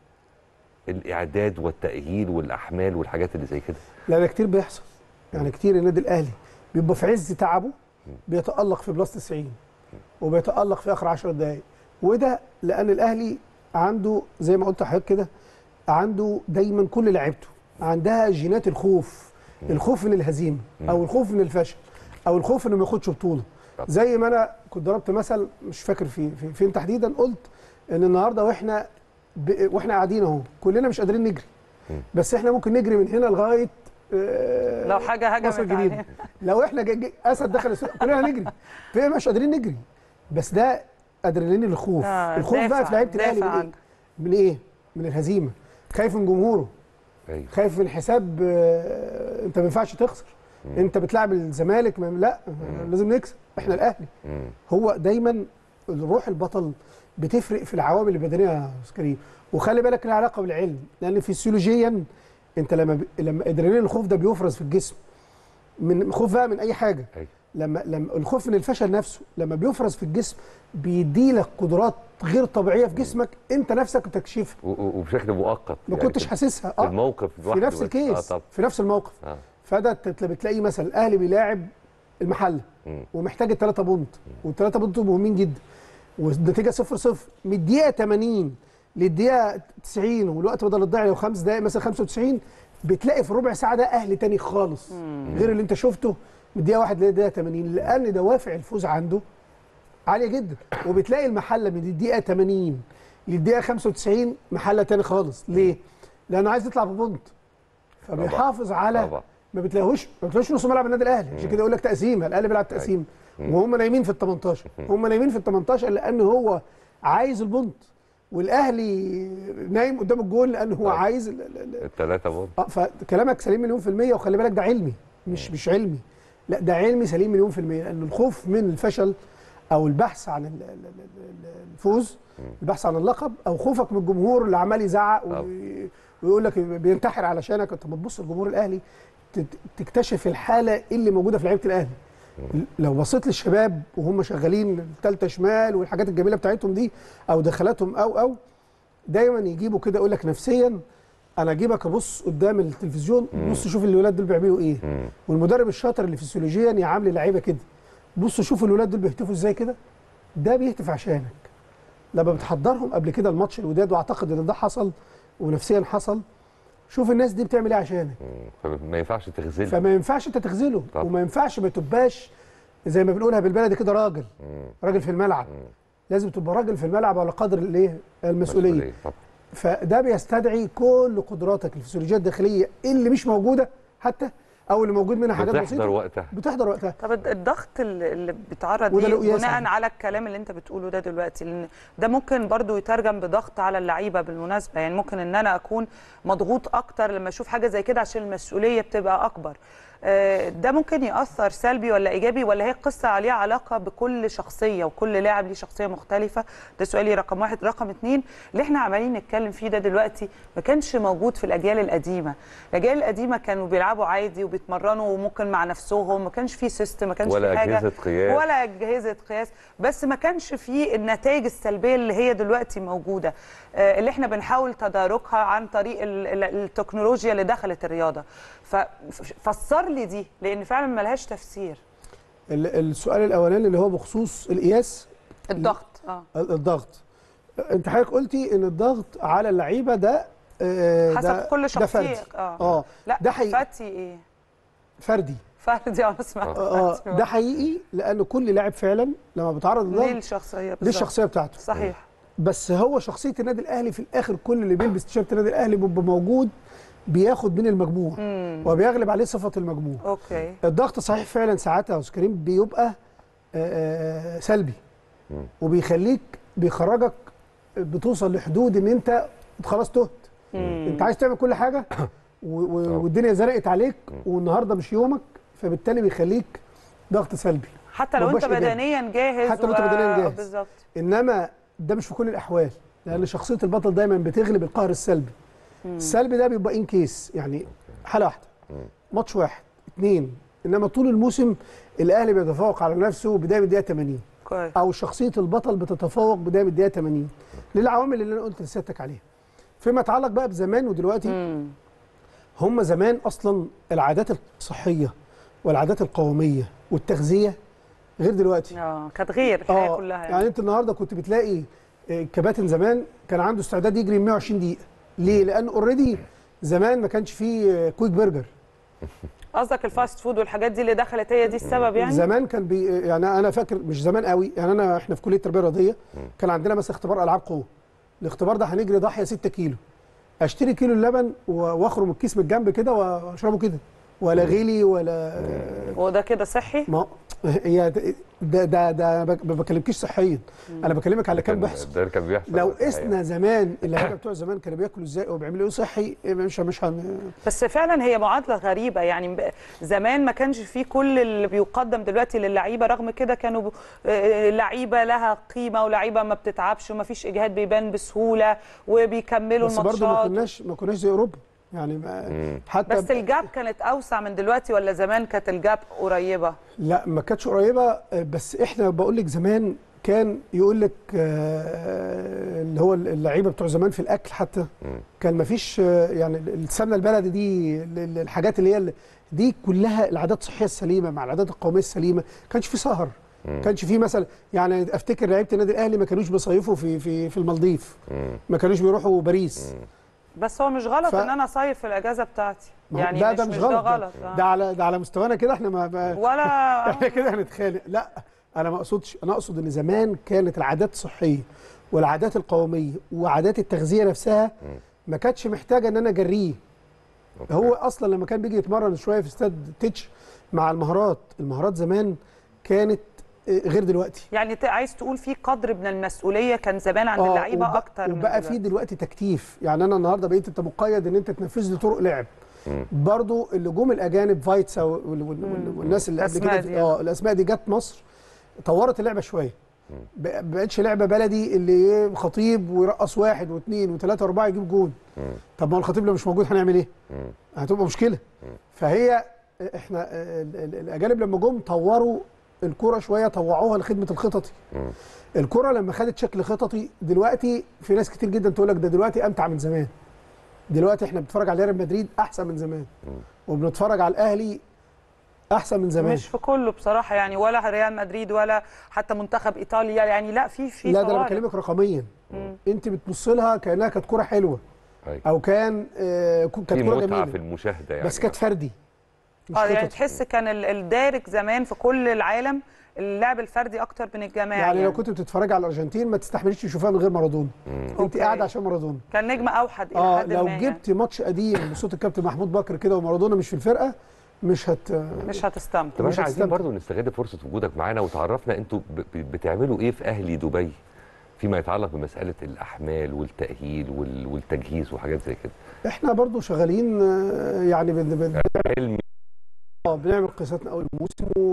الاعداد والتاهيل والاحمال والحاجات اللي زي كده لا ده كتير بيحصل يعني كتير النادي الاهلي بيبقى في عز تعبه بيتالق في بلس 90 وبيتالق في اخر 10 دقائق وده لان الاهلي عنده زي ما قلت لحضرتك كده عنده دايما كل لعيبته عندها جينات الخوف الخوف من الهزيمه او الخوف من الفشل او الخوف انه ما ياخدش بطوله طبعا. زي ما انا كنت ضربت مثل مش فاكر في, في فين تحديدا قلت ان النهارده واحنا ب... واحنا قاعدين اهو كلنا مش قادرين نجري بس احنا ممكن نجري من هنا لغايه آه، لو حاجه مصر هجمت الجديده علينا لو احنا جي جي اسد دخل السوق كلنا هنجري فاحنا مش قادرين نجري بس ده ادرينالين الخوف آه، الخوف بقى دافع- في لعيبه الاهلي دافع من ايه؟ عندك. من ايه؟ من الهزيمه خايف من جمهوره ايوه خايف من حساب آه، انت ما ينفعش تخسر انت بتلعب الزمالك ما لا لازم نكسب احنا الاهلي مم. هو دايما الروح البطل بتفرق في العوامل البدنيه يا استاذ كريم وخلي بالك لها علاقه بالعلم لان فيسيولوجيا انت لما ب... لما ادرينالين الخوف ده بيفرز في الجسم من خوف بقى من اي حاجه أيوة. لما لما الخوف من الفشل نفسه لما بيفرز في الجسم بيديلك قدرات غير طبيعيه في جسمك انت نفسك بتكشفها و- و- وبشكل مؤقت ما يعني كنتش في- حاسسها في الموقف في لوحده نفس بس. الكيس اه طبعا في نفس الموقف اه فده تت- بتلاقيه مثلا الاهلي بيلاعب المحله مم. ومحتاج الثلاثه بونت والثلاثه بونت مهمين جدا والنتيجه 0 0 من الدقيقه 80 للدقيقه 90 والوقت بدل الضيع لو خمس دقائق مثلا 95 بتلاقي في ربع ساعه ده اهلي تاني خالص غير اللي انت شفته من الدقيقه 1 للدقيقه 80 لان دوافع الفوز عنده عاليه جدا وبتلاقي المحله من الدقيقه 80 للدقيقه 95 محله تاني خالص ليه؟ لانه عايز يطلع ببونت فبيحافظ على طبعا ما بتلاقيهوش ما بتلاقيهوش نص ملعب النادي الاهلي عشان كده يقول لك تقسيمه الاهلي بيلعب تقسيم وهم نايمين في ال 18 هم نايمين في ال 18 لان هو عايز البونت والاهلي نايم قدام الجول لان هو طيب. عايز ال- ال- ال- الثلاثه بونت اه فكلامك سليم مليون في المية وخلي بالك ده علمي مش مش علمي لا ده علمي سليم مليون في المية لأن الخوف من الفشل أو البحث عن ال- ال- ال- ال- الفوز البحث عن اللقب أو خوفك من الجمهور اللي عمال يزعق طبعا. وي- ويقول لك بينتحر علشانك أنت ما تبص لجمهور الأهلي تت- تكتشف الحالة اللي موجودة في لعيبة الأهلي لو بصيت للشباب وهم شغالين التالتة شمال والحاجات الجميلة بتاعتهم دي أو دخلاتهم أو أو دايما يجيبوا كده يقول لك نفسيا انا اجيبك ابص قدام التلفزيون بص شوف الولاد دول بيعملوا ايه مم. والمدرب الشاطر اللي فسيولوجيا يعامل اللعيبه كده بص شوف الولاد دول بيهتفوا ازاي كده ده بيهتف عشانك لما بتحضرهم قبل كده الماتش الوداد واعتقد ان ده حصل ونفسيا حصل شوف الناس دي بتعمل ايه عشانك مم. فما ينفعش تغزل فما ينفعش انت تخذله طبعا. وما ينفعش ما تبقاش زي ما بنقولها بالبلدي كده راجل راجل في الملعب لازم تبقى راجل في الملعب على قدر الايه المسؤوليه طبعا فده بيستدعي كل قدراتك الفسيولوجيه الداخليه اللي مش موجوده حتى او اللي موجود منها حاجات بتحضر بسيطه وقتها بتحضر وقتها طب الد- الضغط اللي اللي بيتعرض وده ليه له قياس بناء عليه. على الكلام اللي انت بتقوله ده دلوقتي لان ده ممكن برضو يترجم بضغط على اللعيبه بالمناسبه يعني ممكن ان انا اكون مضغوط اكتر لما اشوف حاجه زي كده عشان المسؤوليه بتبقى اكبر آه، ده ممكن ياثر سلبي ولا ايجابي ولا هي قصه عليها علاقه بكل شخصيه وكل لاعب ليه شخصيه مختلفه ده سؤالي رقم واحد رقم اتنين اللي احنا عمالين نتكلم فيه ده دلوقتي ما كانش موجود في الاجيال القديمه الاجيال القديمه كانوا بيلعبوا عادي وبيتمرنوا وممكن مع نفسهم ما كانش في سيستم ما كانش ولا في حاجه أجهزة قياس. ولا اجهزه قياس بس ما كانش في النتائج السلبيه اللي هي دلوقتي موجوده آه، اللي احنا بنحاول تداركها عن طريق ال- ال- التكنولوجيا اللي دخلت الرياضه ففسر لي دي لان فعلا ما لهاش تفسير ال- السؤال الاولاني اللي هو بخصوص القياس الضغط اه ال- الضغط انت حضرتك قلتي ان الضغط على اللعيبه ده آه، حسب ده كل ده شخصيه فردي اه اه لا ده حقيقي فتي ايه فردي فردي انا سمعت اه فتي. ده حقيقي لان كل لاعب فعلا لما بيتعرض ليه للضغط الشخصيه ليه بالظبط. الشخصيه بتاعته صحيح بس هو شخصيه النادي الاهلي في الاخر كل اللي بيلبس تيشيرت النادي الاهلي بيبقى موجود بياخد من المجموع وبيغلب عليه صفه المجموع اوكي الضغط صحيح فعلا ساعات يا استاذ كريم بيبقى آه، آه، سلبي وبيخليك بيخرجك بتوصل لحدود ان انت خلاص تهت انت عايز تعمل كل حاجه و- و- والدنيا زرقت عليك والنهارده مش يومك فبالتالي بيخليك ضغط سلبي حتى لو ما انت يبقاش إيجابي. بدنيا جاهز حتى لو انت بدنياً جاهز. بالظبط انما ده مش في كل الاحوال لان شخصيه البطل دايما بتغلب القهر السلبي السلبي ده بيبقى ان كيس يعني حاله واحده ماتش واحد اثنين انما طول الموسم الاهلي بيتفوق على نفسه بدايه من الدقيقه 80 كويس او شخصيه البطل بتتفوق بدايه من الدقيقه 80 للعوامل اللي انا قلت لسيادتك عليها فيما يتعلق بقى بزمان ودلوقتي مم. هم زمان اصلا العادات الصحيه والعادات القوميه والتغذيه غير دلوقتي اه كانت غير الحياه كلها يعني. يعني. يعني انت النهارده كنت بتلاقي آه، كباتن زمان كان عنده استعداد يجري 120 دقيقه ليه لان اوريدي زمان ما كانش فيه آه، كويك برجر قصدك الفاست فود والحاجات دي اللي دخلت هي دي السبب يعني زمان كان بي يعني انا فاكر مش زمان قوي يعني انا احنا في كليه التربيه الرياضيه كان عندنا مثلا اختبار العاب قوه الاختبار ده هنجري ضاحيه 6 كيلو اشتري كيلو اللبن و- واخرم الكيس من الجنب كده واشربه كده ولا غلي ولا وده كده صحي ما هي ده ده ده ما بكلمكيش صحيا انا بكلمك على كام كان- بيحصل ده كان بيحصل لو الحقيقة. قسنا زمان اللعيبه بتوع زمان كانوا بياكلوا ازاي وبيعملوا ايه صحي مش مش هن... بس فعلا هي معادله غريبه يعني ب- زمان ما كانش فيه كل اللي بيقدم دلوقتي للعيبه رغم كده كانوا ب- آه، لعيبه لها قيمه ولعيبه ما بتتعبش وما فيش اجهاد بيبان بسهوله وبيكملوا بس برضه ما الماتشات كناش ما كناش زي اوروبا يعني ما مم. حتى بس الجاب كانت اوسع من دلوقتي ولا زمان كانت الجاب قريبه لا ما كانتش قريبه بس احنا بقول لك زمان كان يقول لك آه، اللي هو اللعيبه بتوع زمان في الاكل حتى مم. كان ما فيش يعني السمنه البلدي دي ال- ال- الحاجات اللي هي ال- دي كلها العادات الصحيه السليمه مع العادات القوميه السليمه ما كانش في سهر ما كانش في مثلا يعني افتكر لعيبه النادي الاهلي ما كانوش بيصيفوا في في في المالديف مم. ما كانوش بيروحوا باريس بس هو مش غلط ف- ان انا صيف في الاجازه بتاعتي ما هو يعني ده مش ده مش مش غلط ده ده, غلط آه. ده على ده على مستوانا كده احنا ما, ما ولا احنا كده هنتخانق لا انا ما اقصدش انا اقصد ان زمان كانت العادات الصحيه والعادات القوميه وعادات التغذيه نفسها ما كانتش محتاجه ان انا اجريه أوكي. هو اصلا لما كان بيجي يتمرن شويه في استاد تيتش مع المهارات المهارات زمان كانت آه، غير دلوقتي يعني ت- عايز تقول في قدر من المسؤوليه كان زمان عند اللعيبه وب- اكتر من وبقى في دلوقتي. دلوقتي تكتيف يعني انا النهارده بقيت انت مقيد ان انت تنفذ لي طرق لعب مم. برضو اللي جم الاجانب فايتسا وال- وال- وال- والناس اللي قبل الأسماء كده دي. اه الاسماء دي جت مصر طورت اللعبه شويه ب- ما بقتش لعبه بلدي اللي إيه خطيب ويرقص واحد واثنين وثلاثه واربعه يجيب جون طب ما هو الخطيب لو مش موجود هنعمل ايه؟ مم. هتبقى مشكله فهي احنا ال- ال- الاجانب لما جم طوروا الكره شويه طوعوها لخدمه الخططي مم. الكره لما خدت شكل خططي دلوقتي في ناس كتير جدا تقول لك ده دلوقتي امتع من زمان دلوقتي احنا بنتفرج على ريال مدريد احسن من زمان وبنتفرج على الاهلي احسن من زمان مش في كله بصراحه يعني ولا ريال مدريد ولا حتى منتخب ايطاليا يعني لا في في لا ده انا فوارق. بكلمك رقميا مم. انت بتبص لها كانها كانت كره حلوه أيوة. او كان آه كو- في كانت كره متعه جميله في المشاهده يعني بس كانت فردي مش اه يعني خططي. تحس كان ال- الدارج زمان في كل العالم اللعب الفردي اكتر من الجماعي يعني لو كنت بتتفرج على الارجنتين ما تستحمليش تشوفها من غير مارادونا انت أوكي. قاعده عشان مارادونا كان نجم اوحد الى اه حد لو ما يعني. جبت ماتش قديم بصوت الكابتن محمود بكر كده ومارادونا مش في الفرقه مش هت مش هتستمتع طب مش احنا عايزين هتستمتع. برضو نستغل فرصه وجودك معانا وتعرفنا انتوا ب- ب- بتعملوا ايه في اهلي دبي فيما يتعلق بمساله الاحمال والتاهيل وال- والتجهيز وحاجات زي كده احنا برضو شغالين آه، يعني بن بن علمي آه، بنعمل قياساتنا اول الموسم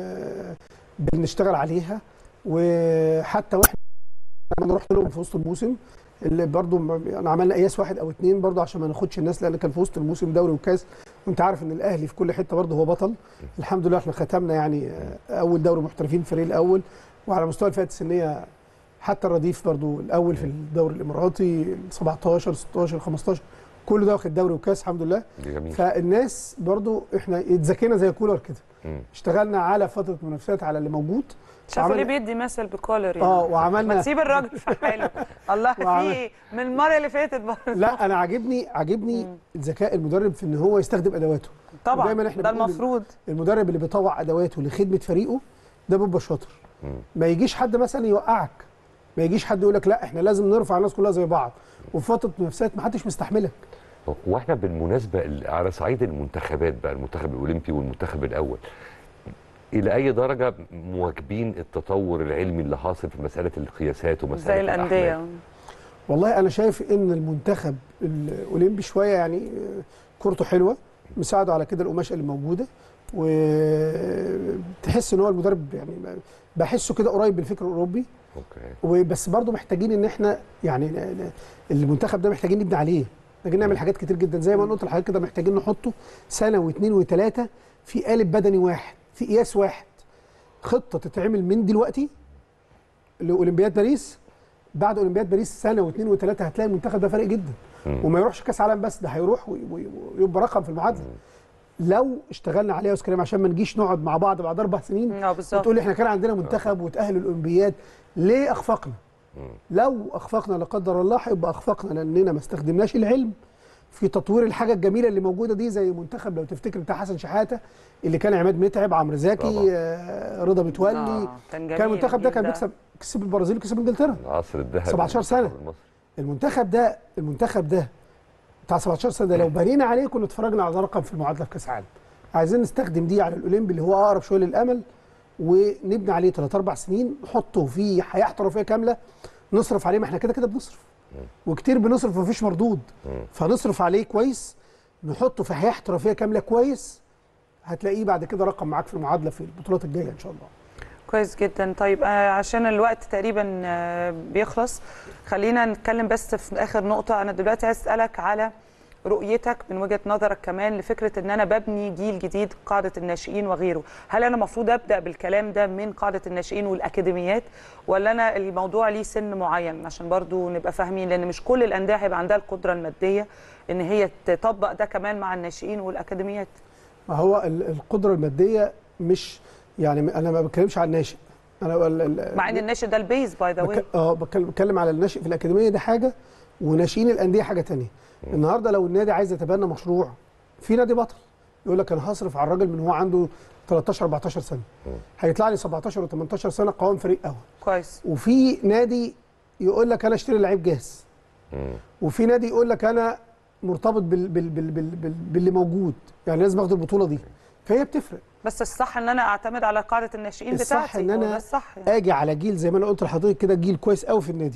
وبنشتغل عليها وحتى واحنا انا رحت لهم في وسط الموسم اللي برضو م- انا عملنا قياس واحد او اتنين برضو عشان ما ناخدش الناس لان كان في وسط الموسم دوري وكاس وانت عارف ان الاهلي في كل حته برضو هو بطل الحمد لله احنا ختمنا يعني آه، اول دوري محترفين الفريق الاول وعلى مستوى الفئات السنيه حتى الرديف برضو الاول في الدوري الاماراتي 17 16 15 كل ده واخد دوري وكاس الحمد لله جميل فالناس برضو احنا اتذكينا زي كولر كده مم. اشتغلنا على فتره منافسات على اللي موجود شافوا ليه وعملنا- بيدي مثل بكولر يعني اه ما وعملنا تسيب الراجل في حاله الله في وعمل- ايه من المره اللي فاتت برضه لا انا عاجبني عاجبني ذكاء المدرب في ان هو يستخدم ادواته طبعا ودايما احنا ده بنقول المفروض المدرب اللي بيطوع ادواته لخدمه فريقه ده بيبقى شاطر مم. ما يجيش حد مثلا يوقعك ما يجيش حد يقول لك لا احنا لازم نرفع الناس كلها زي بعض وفي فتره منافسات ما حدش مستحملك واحنا بالمناسبه ال- على صعيد المنتخبات بقى المنتخب الاولمبي والمنتخب الاول الى اي درجه مواكبين التطور العلمي اللي حاصل في مساله القياسات ومساله زي الأحمال؟ الانديه والله انا شايف ان المنتخب الاولمبي شويه يعني آه، كورته حلوه مساعده على كده القماشه اللي موجوده وتحس ان هو المدرب يعني بحسه كده قريب من الفكر الاوروبي اوكي وبس برضه محتاجين ان احنا يعني ن- ن- المنتخب ده محتاجين نبني عليه محتاجين نعمل حاجات كتير جدا زي ما أنا قلت لحضرتك كده محتاجين نحطه سنه واثنين وثلاثه في قالب بدني واحد في قياس واحد خطه تتعمل من دلوقتي لاولمبياد باريس بعد اولمبياد باريس سنه واثنين وثلاثه هتلاقي المنتخب ده فارق جدا مم. وما يروحش كاس عالم بس ده هيروح وي- وي- ويبقى رقم في المعادله لو اشتغلنا عليه يا استاذ كريم عشان ما نجيش نقعد مع بعض بعد اربع سنين اه بالظبط وتقول لي احنا كان عندنا منتخب وتاهل الاولمبياد ليه اخفقنا؟ لو اخفقنا لا قدر الله هيبقى اخفقنا لاننا ما استخدمناش العلم في تطوير الحاجه الجميله اللي موجوده دي زي منتخب لو تفتكر بتاع حسن شحاته اللي كان عماد متعب عمرو زكي طبعا. آه رضا متولي آه، كان جميل كان المنتخب ده كان الجيل بيكسب كسب البرازيل وكسب انجلترا العصر الذهبي 17 سنة. للمنتخب المصري. المنتخب ده المنتخب ده بتاع 17 سنه ده لو بنينا عليه كنا اتفرجنا على رقم في المعادله في كاس العالم عايزين نستخدم دي على الاولمبي اللي هو اقرب شويه للامل ونبني عليه ثلاث اربع سنين نحطه في حياه احترافيه كامله نصرف عليه ما احنا كده كده بنصرف وكتير بنصرف ومفيش مردود فنصرف عليه كويس نحطه في حياه احترافيه كامله كويس هتلاقيه بعد كده رقم معاك في المعادله في البطولات الجايه ان شاء الله كويس جدا طيب آه، عشان الوقت تقريبا آه، بيخلص خلينا نتكلم بس في اخر نقطه انا دلوقتي عايز اسالك على رؤيتك من وجهه نظرك كمان لفكره ان انا ببني جيل جديد قاعده الناشئين وغيره هل انا المفروض ابدا بالكلام ده من قاعده الناشئين والاكاديميات ولا انا الموضوع ليه سن معين عشان برضو نبقى فاهمين لان مش كل الانديه هيبقى عندها القدره الماديه ان هي تطبق ده كمان مع الناشئين والاكاديميات ما هو ال- القدره الماديه مش يعني انا ما بتكلمش عن الناشئ انا ال- ال- مع ان الناشئ ده البيز باي ذا واي بك- اه بتكلم بتكلم على الناشئ في الاكاديميه دي حاجه وناشئين الانديه حاجه تانية النهارده لو النادي عايز يتبنى مشروع في نادي بطل يقول لك انا هصرف على الراجل من هو عنده 13 14 سنه هيطلع لي 17 و18 سنه قوام فريق اول كويس وفي نادي يقول لك انا اشتري لعيب جاهز مم. وفي نادي يقول لك انا مرتبط بال بال بال بال بال باللي موجود يعني لازم اخد البطوله دي فهي بتفرق بس الصح ان انا اعتمد على قاعده الناشئين الصح بتاعتي إن هو أنا ده الصح يعني. اجي على جيل زي ما انا قلت لحضرتك كده جيل كويس قوي في النادي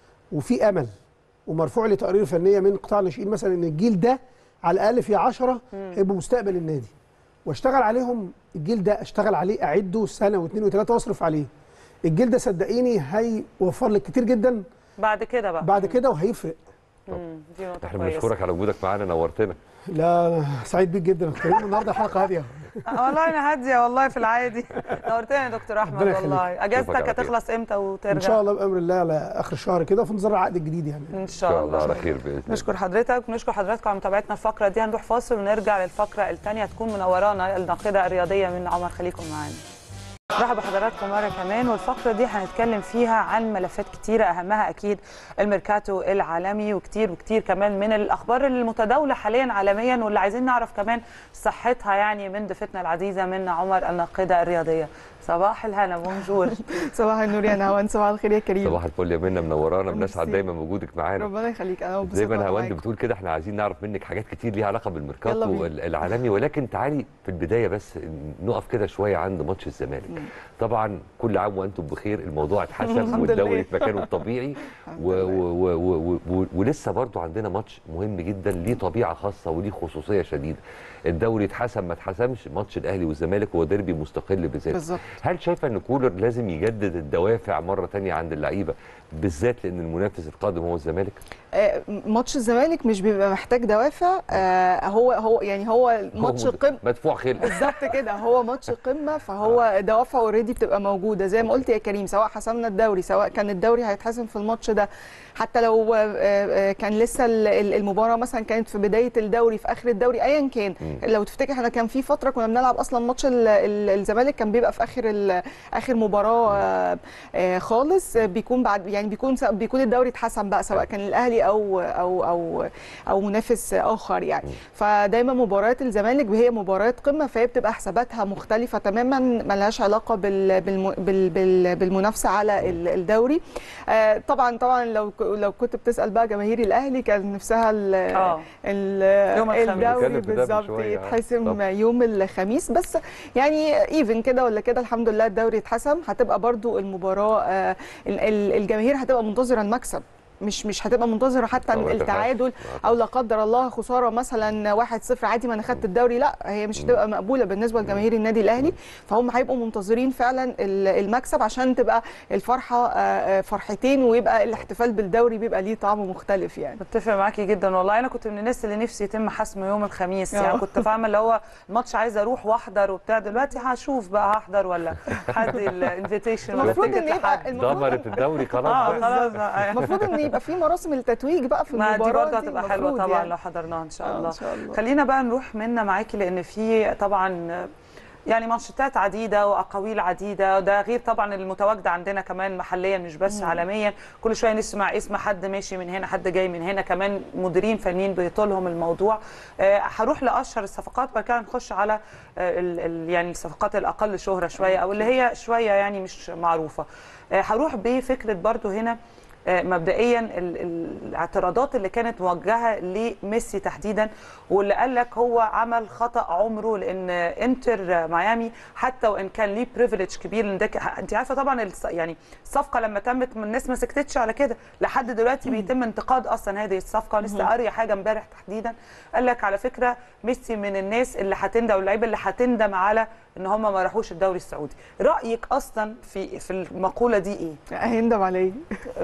وفي امل ومرفوع لي تقارير فنيه من قطاع الناشئين مثلا ان الجيل ده على الاقل في 10 هيبقوا مستقبل النادي واشتغل عليهم الجيل ده اشتغل عليه اعده سنه واثنين وثلاثه واصرف عليه الجيل ده صدقيني هيوفر لك كتير جدا بعد كده بقى بعد كده وهيفرق مم، دي نقطه احنا كويسه بنشكرك على وجودك معانا نورتنا لا أنا سعيد بيك جدا كريم النهارده الحلقه هاديه والله انا هاديه والله في العادي نورتني يا دكتور احمد ربنا يخليك. والله أشوفك اجازتك على خير. هتخلص امتى وترجع ان شاء الله بامر الله على اخر الشهر كده في انتظار العقد الجديد يعني ان ان شاء شاء الله الله على خير باذن الله نشكر حضرتك ونشكر حضراتكم على متابعتنا الفقره دي هنروح فاصل ونرجع للفقره الثانيه تكون منورانا الناقده الرياضيه من عمر خليكم معانا مرحبا بحضراتكم مره كمان والفقره دي هنتكلم فيها عن ملفات كتيره اهمها اكيد الميركاتو العالمي وكتير وكتير كمان من الاخبار المتداوله حاليا عالميا واللي عايزين نعرف كمان صحتها يعني من ضيفتنا العزيزه من عمر الناقده الرياضيه صباح الهنا بونجور صباح النور يا نهوان صباح الخير يا كريم صباح الفل يا منى منورانا بنسعد ميرسي. دايما بوجودك معانا ربنا يخليك انا مبسوطه زي ما وأنا نهاوند معاكم. بتقول كده احنا عايزين نعرف منك حاجات كتير ليها علاقه يلا بالميركاتو بينا. ال- العالمي ولكن تعالي في البدايه بس نقف كده شويه عند ماتش الزمالك طبعا كل عام وانتم بخير الموضوع اتحسن الحمد والدوري لله. في مكانه الطبيعي و و و و و ولسه برضو عندنا ماتش مهم جدا ليه طبيعه خاصه وليه خصوصيه شديده الدوري اتحسم ما اتحسمش ماتش الاهلي والزمالك هو ديربي مستقل بذاته بالظبط هل شايفه ان كولر لازم يجدد الدوافع مره تانية عند اللعيبه بالذات لان المنافس القادم هو الزمالك آه، ماتش الزمالك مش بيبقى محتاج دوافع آه، هو هو يعني هو ماتش هو قمه مدفوع خلق بالظبط كده هو ماتش قمه فهو دوافع اوريدي بتبقى موجوده زي ما قلت يا كريم سواء حسمنا الدوري سواء كان الدوري هيتحسم في الماتش ده حتى لو آه، آه، كان لسه ال- ال- المباراه مثلا كانت في بدايه الدوري في اخر الدوري ايا كان لو تفتكر احنا كان في فتره كنا بنلعب اصلا ماتش ال- ال- الزمالك كان بيبقى في اخر ال- اخر مباراه آه، آه، خالص آه، بيكون بعد يعني بيكون س- بيكون الدوري اتحسم بقى سواء كان الاهلي او او او او منافس اخر يعني فدايما مباريات الزمالك هي مباريات قمه فهي بتبقى حساباتها مختلفه تماما ملهاش علاقه بال بال بال بال بالمنافسه على ال- الدوري آه، طبعا طبعا لو ك- لو كنت بتسال بقى جماهير الاهلي كان نفسها ال- اه ال- يوم الخميس. الدوري نتكلم في ده من بالظبط شوية، آه. يتحسم طب. يوم الخميس بس يعني ايفن كده ولا كده الحمد لله الدوري اتحسم هتبقى برضو المباراه آه، ال- ال- الجماهير هتبقى منتظره المكسب مش مش هتبقى منتظره حتى طبعاً التعادل او لا قدر الله خساره مثلا 1-0 عادي ما انا خدت الدوري لا هي مش هتبقى مقبوله بالنسبه لجماهير النادي الاهلي فهم هيبقوا منتظرين فعلا ال- المكسب عشان تبقى الفرحه آه، آه، فرحتين ويبقى الاحتفال بالدوري بيبقى ليه طعم مختلف يعني بتفق معاكي جدا والله انا كنت من الناس اللي نفسي يتم حسم يوم الخميس يعني آه. كنت فاهمه اللي هو الماتش عايزه اروح واحضر وبتاع دلوقتي هشوف بقى هحضر ولا حد الانفيتيشن ولا المفروض تيكت ان يبقى لحد المفروض دمرت الدوري خلاص اه بقى. خلاص بقى. المفروض ان يبقى في مراسم التتويج بقى في ما المباراه دي برضه هتبقى حلوه المفروض طبعا يعني. لو حضرناها ان شاء آه، الله إن شاء الله. خلينا بقى نروح منا معاكي لان في طبعا يعني مانشيتات عديده واقاويل عديده ده غير طبعا المتواجده عندنا كمان محليا مش بس عالميا كل شويه نسمع اسم حد ماشي من هنا حد جاي من هنا كمان مديرين فنيين بيطولهم الموضوع آه، هروح لاشهر الصفقات وبعد كده نخش على آه، ال- ال- يعني الصفقات الاقل شهره شويه او اللي هي شويه يعني مش معروفه آه، هروح بفكره برضو هنا آه، مبدئيا ال- ال- الاعتراضات اللي كانت موجهه لميسي تحديدا واللي قال لك هو عمل خطا عمره لان انتر ميامي حتى وان كان ليه بريفليج كبير لان ده ك- انت عارفه طبعا الص- يعني الصفقه لما تمت الناس ما سكتتش على كده لحد دلوقتي بيتم انتقاد اصلا هذه الصفقه لسه قاريه حاجه امبارح تحديدا قال لك على فكره ميسي من الناس اللي هتندم او اللعيبه اللي هتندم على ان هم ما راحوش الدوري السعودي رايك اصلا في في المقوله دي ايه هيندم عليا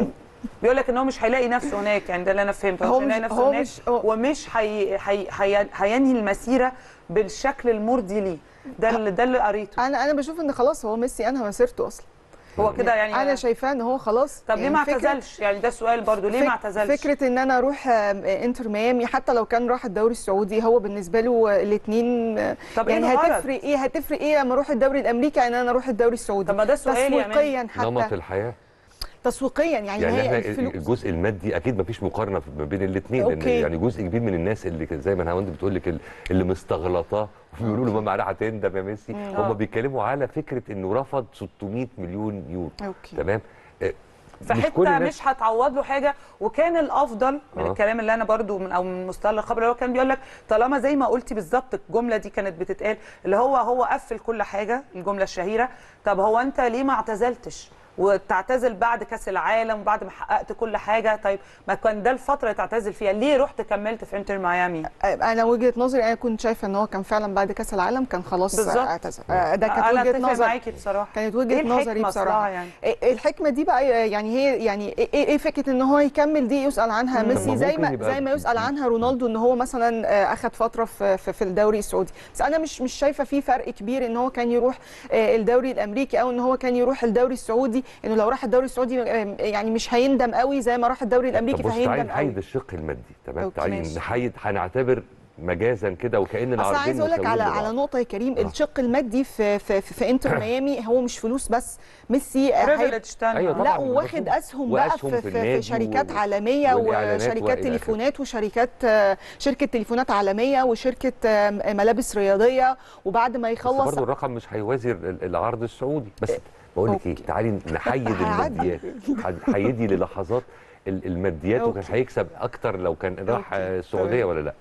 بيقول لك ان هو مش هيلاقي نفسه هناك يعني ده اللي انا فهمته هو مش هيلاقي مش- نفسه هو هناك مش- هو- ومش هي هي هي هينهي المسيره بالشكل المرضي ليه ده اللي ده اللي قريته انا انا بشوف ان خلاص هو ميسي انهى مسيرته اصلا هو كده يعني انا شايفاه ان هو خلاص طب ليه يعني ما فكرة- اعتزلش يعني ده سؤال برضو ليه ما فك- اعتزلش فكره ان انا اروح آه، انتر ميامي حتى لو كان راح الدوري السعودي هو بالنسبه له الاثنين طب ايه يعني الغرض؟ هتفرق ايه هتفرق ايه لما اروح الدوري الامريكي ان انا اروح الدوري السعودي طب ما ده سؤال يا مان. تسويقيا نمط حتى الحياه تسويقيا يعني, يعني هي احنا الفلوس الجزء المادي اكيد ما فيش مقارنه ما بين الاثنين لان أوكي. يعني جزء كبير من الناس اللي كان زي ما هوند بتقول لك اللي مستغلطاه وبيقولوا له ما معناها هتندم يا ميسي آه. هم بيتكلموا على فكره انه رفض 600 مليون يورو اوكي تمام آه، في مش كل حته الناس- مش هتعوض له حاجه وكان الافضل من آه. الكلام اللي انا برضو من او من مستوى الخبر اللي هو كان بيقول لك طالما زي ما قلتي بالظبط الجمله دي كانت بتتقال اللي هو هو قفل كل حاجه الجمله الشهيره طب هو انت ليه ما اعتزلتش وتعتزل بعد كاس العالم وبعد ما حققت كل حاجه طيب ما كان ده الفتره اللي تعتزل فيها ليه رحت كملت في انتر ميامي انا وجهه نظري انا كنت شايفه ان هو كان فعلا بعد كاس العالم كان خلاص بالظبط. اعتزل آه، ده كانت انا وجهه اتفق نظر معاكي بصراحه كانت ايه وجهه الحكمة نظري أصلها بصراحه يعني إيه الحكمه دي بقى يعني هي يعني ايه ايه فكره ان هو يكمل دي يسال عنها مم. طب ميسي ما زي ممكن ما يبقى زي ما يسال عنها رونالدو ان هو مثلا آه، اخذ فتره في في, في الدوري السعودي بس انا مش مش شايفه في فرق كبير ان هو كان يروح آه، الدوري الامريكي او ان هو كان يروح الدوري السعودي انه لو راح الدوري السعودي آه، يعني مش هيندم قوي زي ما راح الدوري الامريكي طب بص تعالي فهيندم نحيد قوي الشق المادي تمام أوكي، تعالي ماشي. نحيد هنعتبر مجازا كده وكان اصل العرضين عايز اقول لك مساويين على لبعض. على نقطه يا كريم آه. الشق المادي في في في, في انتر ميامي هو مش فلوس بس ميسي هيبقى بريفليج تاني أيوة طبعاً. لا واخد اسهم بقى وأسهم في, في في, النادي في شركات و- عالميه والإعلانات وشركات وإلى آخره. تليفونات وشركات آه، شركه تليفونات عالميه وشركه آه، ملابس رياضيه وبعد ما بس يخلص برضه الرقم مش هيوازي ال- العرض السعودي بس بقول لك ايه أوكي. تعالي نحيد هعدي. الماديات ح- حيدي للحظات ال- الماديات وكان أوكي. هيكسب اكتر لو كان راح أوكي. آه، السعوديه تمام. ولا لا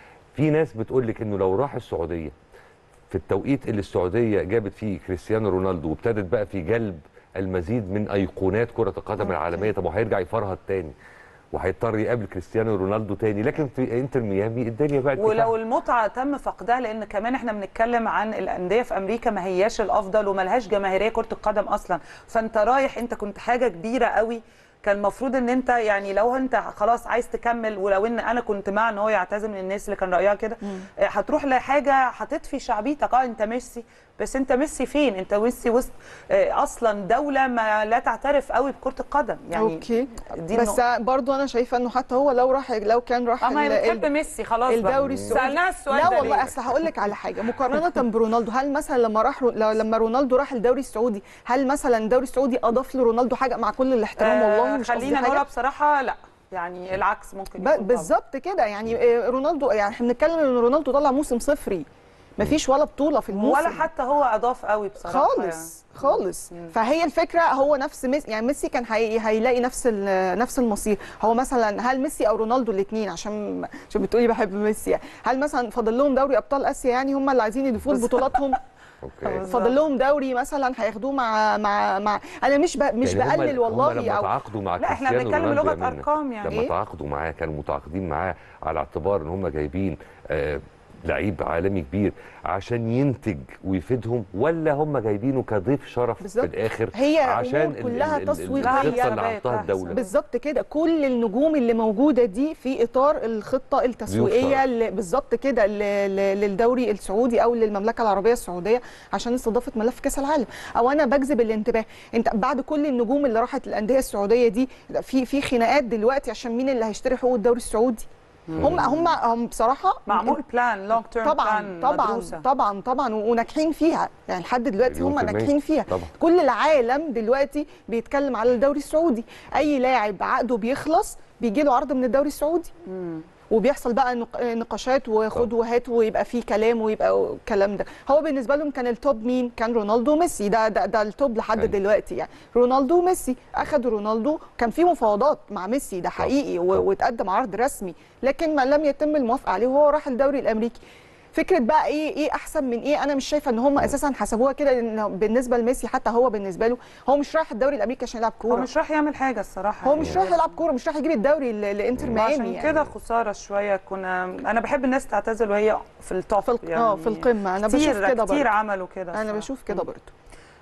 في ناس بتقول لك انه لو راح السعوديه في التوقيت اللي السعوديه جابت فيه كريستيانو رونالدو وابتدت بقى في جلب المزيد من ايقونات كره القدم أوكي. العالميه طب وهيرجع يفرهد تاني وهيضطر يقابل كريستيانو رونالدو تاني لكن في انتر ميامي الدنيا بقت ولو تفهم. المتعه تم فقدها لان كمان احنا بنتكلم عن الانديه في امريكا ما هياش الافضل وملهاش جماهيريه كره القدم اصلا فانت رايح انت كنت حاجه كبيره قوي كان المفروض ان انت يعني لو انت خلاص عايز تكمل ولو ان انا كنت مع ان هو يعتزل من الناس اللي كان رايها كده آه، هتروح لحاجه هتطفي شعبيتك اه انت ميسي بس انت ميسي فين انت ميسي وسط آه، اصلا دوله ما لا تعترف قوي بكره القدم يعني اوكي دي بس النقطة. برضو انا شايفه انه حتى هو لو راح لو كان راح اه ما ال- هي بتحب ال- ميسي خلاص بقى. الدوري السعودي سالناها السؤال لا ده والله ليه؟ اصل هقول لك على حاجه مقارنه برونالدو هل مثلا لما راح رو- لو- لما رونالدو راح الدوري السعودي هل مثلا الدوري السعودي اضاف لرونالدو حاجه مع كل الاحترام والله مش قصدي خلينا نقولها حاجه بصراحه لا يعني العكس ممكن ب- يكون طبعاً. بالظبط كده يعني آه، رونالدو يعني احنا بنتكلم ان رونالدو طلع موسم صفري مفيش ولا بطوله في الموسم ولا حتى هو اضاف قوي بصراحه خالص خالص فهي الفكره هو نفس ميسي يعني ميسي كان هي هيلاقي نفس ال- نفس المصير هو مثلا هل ميسي او رونالدو الاثنين عشان عشان بتقولي بحب ميسي يعني. هل مثلا فاضل لهم دوري ابطال اسيا يعني هم اللي عايزين يضيفوا بس- بطولاتهم اوكي فاضل لهم دوري مثلا هياخدوه مع مع مع انا مش ب... مش يعني هم- بقلل هم والله لما او تعاقدوا مع لا احنا كريستيانو بنتكلم رونالدو يا لغه منى، ارقام يعني لما إيه؟ تعاقدوا معاه كانوا متعاقدين معاه على اعتبار ان هم جايبين آه لعيب عالمي كبير عشان ينتج ويفيدهم ولا هم جايبينه كضيف شرف بالظبط. في الاخر هي عشان أمور كلها تسويقية. الخطه اللي بقت حطها أحسن. الدوله بالظبط كده كل النجوم اللي موجوده دي في اطار الخطه التسويقيه شرف. اللي بالظبط كده ل- ل- للدوري السعودي او للمملكه العربيه السعوديه عشان استضافه ملف كاس العالم او انا بجذب الانتباه انت بعد كل النجوم اللي راحت الانديه السعوديه دي في في خناقات دلوقتي عشان مين اللي هيشتري حقوق الدوري السعودي هم هم هم بصراحه معمول بلان لونج تيرم طبعا بلان طبعا مدروسة. طبعا طبعا وناجحين فيها يعني لحد دلوقتي مليون هم في المية. ناجحين فيها طبعا. كل العالم دلوقتي بيتكلم على الدوري السعودي اي لاعب عقده بيخلص بيجي له عرض من الدوري السعودي وبيحصل بقى نق- نقاشات وخد وهات ويبقى في كلام ويبقى الكلام ده هو بالنسبه لهم كان التوب مين كان رونالدو وميسي ده ده, ده التوب لحد أيوة. دلوقتي يعني رونالدو وميسي اخدوا رونالدو كان في مفاوضات مع ميسي ده حقيقي و- طبعا. واتقدم عرض رسمي لكن ما لم يتم الموافقه عليه وهو راح الدوري الامريكي فكره بقى ايه ايه احسن من ايه انا مش شايفه ان هم اساسا حسبوها كده لان بالنسبه لميسي حتى هو بالنسبه له هو مش رايح الدوري الامريكي عشان يلعب هو كوره مش راح يعمل حاجه الصراحه هو يعني. مش رايح يلعب كوره مش رايح يجيب الدوري ل- لانتر ميامي عشان يعني. كده خساره شويه كنا انا بحب الناس تعتزل وهي في التوب في الق- اه في القمه انا كتير بشوف كده كتير برضه عملوا كده انا الصراحة. بشوف كده برضه